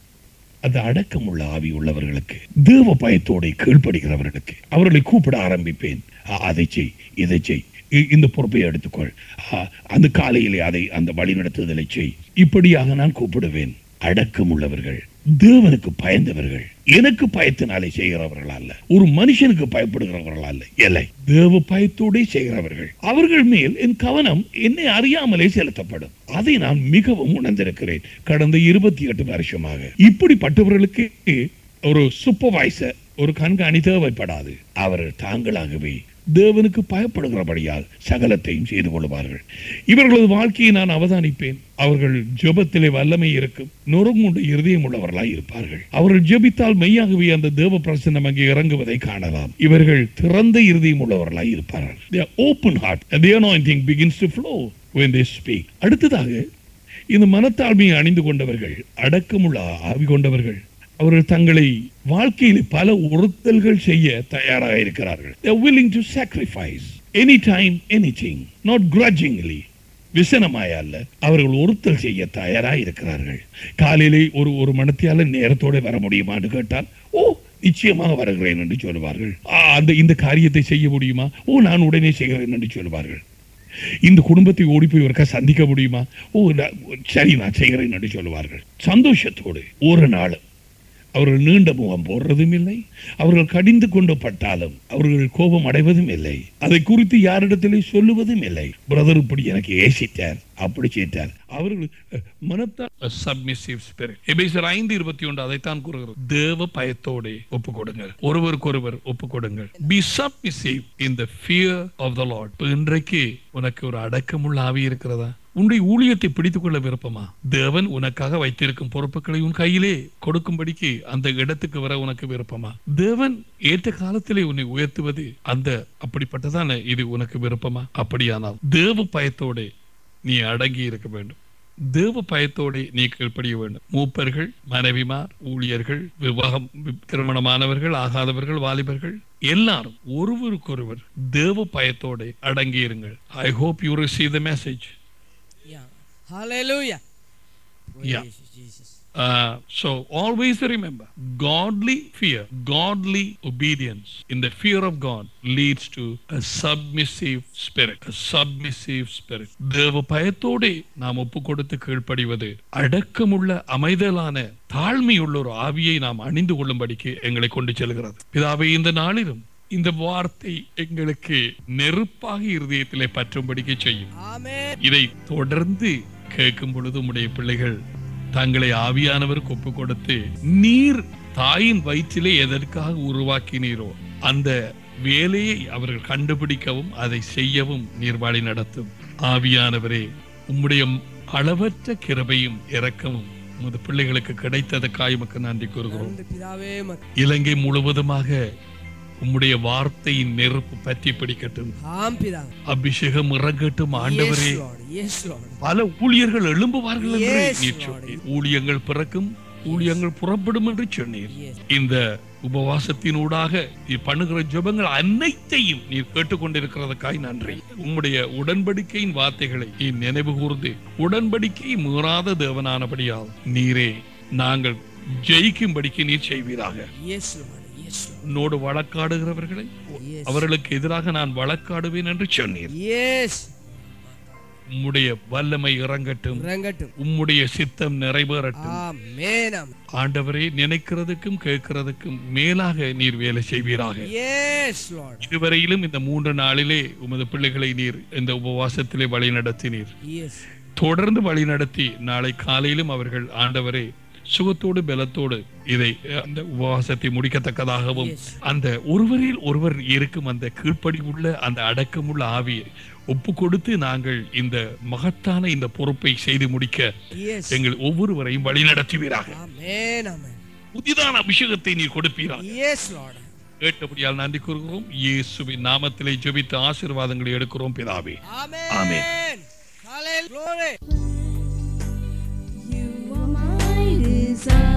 அது அடக்கமுள்ள ஆவி உள்ளவர்களுக்கு தேவ பயத்தோட கீழ்ப்படுகிறவர்களுக்கு அவர்களை கூப்பிட ஆரம்பிப்பேன் ஆ, அதை செய் இதை செய் இ- இந்த பொறுப்பை எடுத்துக்கொள் ஆ, அந்த காலையிலே அதை அந்த வழிநடத்துதலை செய் இப்படியாக நான் கூப்பிடுவேன் அடக்கமுள்ளவர்கள் தேவனுக்கு பயந்தவர்கள் எனக்கு பயத்தினாலே செய்கிறவர்கள் அல்ல ஒரு மனுஷனுக்கு பயப்படுகிறவர்கள் அல்ல இல்லை தேவ பயத்தோட செய்கிறவர்கள் அவர்கள் மேல் என் கவனம் என்னை அறியாமலே செலுத்தப்படும் அதை நான் மிகவும் உணர்ந்திருக்கிறேன் கடந்த இருபத்தி எட்டு வருஷமாக இப்படிப்பட்டவர்களுக்கு ஒரு சூப்பர்வைசர் ஒரு கண்காணி தேவைப்படாது அவர்கள் தாங்களாகவே தேவனுக்கு பயப்படுகிறபடியால் சகலத்தையும் செய்து கொள்வார்கள் இவர்களது வாழ்க்கையை நான் அவதானிப்பேன் அவர்கள் ஜெபத்திலே வல்லமை இருக்கும் நொறுங்குண்ட இருதயம் உள்ளவர்களாய் இருப்பார்கள் அவர்கள் ஜெபித்தால் மெய்யாகவே அந்த தேவ பிரசன்னம் அங்கே இறங்குவதை காணலாம் இவர்கள் திறந்த இருதயம் உள்ளவர்களாய் இருப்பார்கள் they are open heart and the anointing begins to flow when they speak அடுத்ததாக இந்த மனத்தாழ்மையை அணிந்து கொண்டவர்கள் அடக்கமுள்ள ஆவி கொண்டவர்கள் அவர்கள் தங்களை வாழ்க்கையில் பல உறுத்தல்கள் செய்ய தயாராக இருக்கிறார்கள் they are willing to sacrifice anytime anything not grudgingly விசனமாய் அல்ல அவர்கள் ஒருத்தல் செய்ய தயாராக இருக்கிறார்கள் காலையிலே ஒரு ஒரு மணத்தியால நேரத்தோட வர முடியுமான்னு கேட்டால் ஓ நிச்சயமாக வருகிறேன் என்று சொல்லுவார்கள் "ஆ, அந்த இந்த காரியத்தை செய்ய முடியுமா ஓ நான் உடனே செய்கிறேன் என்று சொல்லுவார்கள் இந்த குடும்பத்தை ஓடி போய் ஒருக்கா சந்திக்க முடியுமா ஓ நான் சரி நான் செய்கிறேன் என்று சொல்லுவார்கள் சந்தோஷத்தோடு ஒரு நாள் அவர்கள் நீண்ட முகம் போடுறதும் இல்லை அவர்கள் கடிந்து கொண்டு பட்டாலும் அவர்கள் கோபம் அடைவதும் இல்லை அதை குறித்து யாரிடத்திலே சொல்லுவதும் இல்லை பிரதர் இப்படி எனக்கு ஏசிட்டார் அப்படி செய்தார் அவர்கள் அஹ், மனத்தால் சப்மிசிவ் ஸ்பிரிட் எபேசர் ஐந்து இருபத்தி ஒன்று அதைத்தான் கூறுகிறது தேவ பயத்தோட ஒப்பு கொடுங்கள் ஒருவருக்கொருவர் ஒப்பு கொடுங்கள் be submissive in the fear of the Lord இன்றைக்கு உனக்கு ஒரு அடக்கமுள்ள ஆவி இருக்கிறதா உன்னுடைய ஊழியத்தை பிடித்துக் கொள்ள விருப்பமா தேவன் உனக்காக வைத்திருக்கும் பொறுப்புகளை உன் கையிலே கொடுக்கும்படிக்கு அந்த இடத்துக்கு வர உனக்கு விருப்பமா தேவன் ஏற்ற காலத்திலே உன்னை உயர்த்துவது அந்த அப்படிப்பட்டதான இது உனக்கு விருப்பமா அப்படியானால் தேவ பயத்தோட நீ அடங்கி இருக்க வேண்டும் தேவ பயத்தோட நீ கீழ்ப்படிய வேண்டும் மூப்பர்கள் மனைவிமார் ஊழியர்கள் விவாகம் வி- திருமணமானவர்கள் ஆகாதவர்கள் வாலிபர்கள் எல்லாரும் ஒருவருக்கொருவர் தேவ பயத்தோட அடங்கி இருங்கள் I hope you receive the message Yeah. Hallelujah. Praise Yeah. you, Jesus. Uh, so always remember godly fear godly obedience in the fear of god leads to a submissive spirit a submissive spirit தேவ பயத்தோடு நாம் ஒப்பு கொடுத்து கீழ்ப்படிவது அடக்கமுள்ள அமைதலான தாழ்மையுள்ள ஒரு ஆவியை நாம் அணிந்து கொள்ளும்படிக்கு எங்களை கொண்டு செல்கிறது பிதாவே இந்த நாளிலும் இந்த வார்த்தை எங்களுக்கு நெருப்பாக இருதயத்திலே பற்றும்படிக்கு செய்யும் Amen. இதை தொடர்ந்து கேட்கும் பொழுது உம்முடைய பிள்ளைகள் தங்களை ஆவியானவருக்கு ஒப்பு கொடுத்து நீர் தாயின் வயிற்றிலே எதற்காக உருவாக்கினீரோ அந்த வேலையை அவர்கள் கண்டுபிடிக்கவும் அதை செய்யவும் நீர் வழி நடத்தும் ஆவியானவரே உம்முடைய அளவற்ற கிருபையும் இரக்கமும் உமது பிள்ளைகளுக்கு கிடைத்ததற்காக உமக்கு நன்றி கூறுகிறோம் நன்றி பிதாவே மக்- இலங்கை முழுவதுமாக உம்முடைய வார்த்தையின் நெருப்பு பற்றி பிடிக்கட்டும் ஆம் பிதாவே. அபிஷேகம் இறங்கட்டும் Yes, ஆண்டவரே Lord. Yes, Lord. பல ஊழியர்கள் எழும்புவார்கள் என்று Yes, நீர் Lord. சொன்னீர் ஊழியங்கள் பிறக்கும் ஊழியங்கள் புறப்படும் என்று சொன்னீர் Yes. இந்த உபவாசத்தினூடாக நீர் பண்ணுகிற ஜெபங்கள் அனைத்தையும் நீர் கேட்டுக்கொண்டிருக்கிறதுக்காய் நன்றி உம்முடைய உடன்படிக்கையின் வார்த்தைகளை நீ நினைவு கூர்ந்து உடன்படிக்கை மீறாத தேவனானபடியால் நீரே நாங்கள் ஜெயிக்கும்படிக்கு நீர் செய்வீராக Yes, Lord. Yes, Lord. உன்னோடு வழக்காடுகிறவர்களை Yes. அவர்களுக்கு எதிராக நான் வழக்காடுவேன் என்று சொன்னீர் Yes. உம்முடைய வல்லமை இறங்கட்டும் இறங்கட்டும். உம்முடைய சித்தம் நிறைவேறட்டும் Amen. Amen. ஆண்டவரே நினைக்கிறதுக்கும் கேட்கிறதுக்கும் மேலாக நீர் வேலை செய்வீராக Yes, Lord. இதுவரையிலும் இந்த மூன்று நாளிலே உமது பிள்ளைகளை நீர் இந்த உபவாசத்திலே வழி நடத்தினீர் Yes. தொடர்ந்து வழி நடத்தி நாளை காலையிலும் அவர்கள் ஆண்டவரே சுகத்தோடு பலத்தோடு இதை அஹ், அந்த உபவாசத்தை முடிக்கத்தக்கதாகவும் Yes. அந்த ஒருவரில் ஒருவர் இருக்கும் அந்த கீழ்ப்படி உள்ள அந்த அடக்கமுள்ள ஆவியை ஒப்பு கொடுத்து நாங்கள் இந்த மகத்தான இந்த பொறுப்பை செய்து முடிக்க Yes. எங்கள் ஒவ்வொருவரையும் வழி நடத்துவீராக Amen. Amen. புதிதான அபிஷேகத்தை நீர் கொடுப்பீராக Yes, Lord. கேட்டபடியால் நன்றி கூறுகிறோம் இயேசுவின் நாமத்திலே ஜெபித்த ஆசீர்வாதங்களை எடுக்கிறோம் பிதாவே Amen. Amen. Hallelujah. Glory. You are my desire.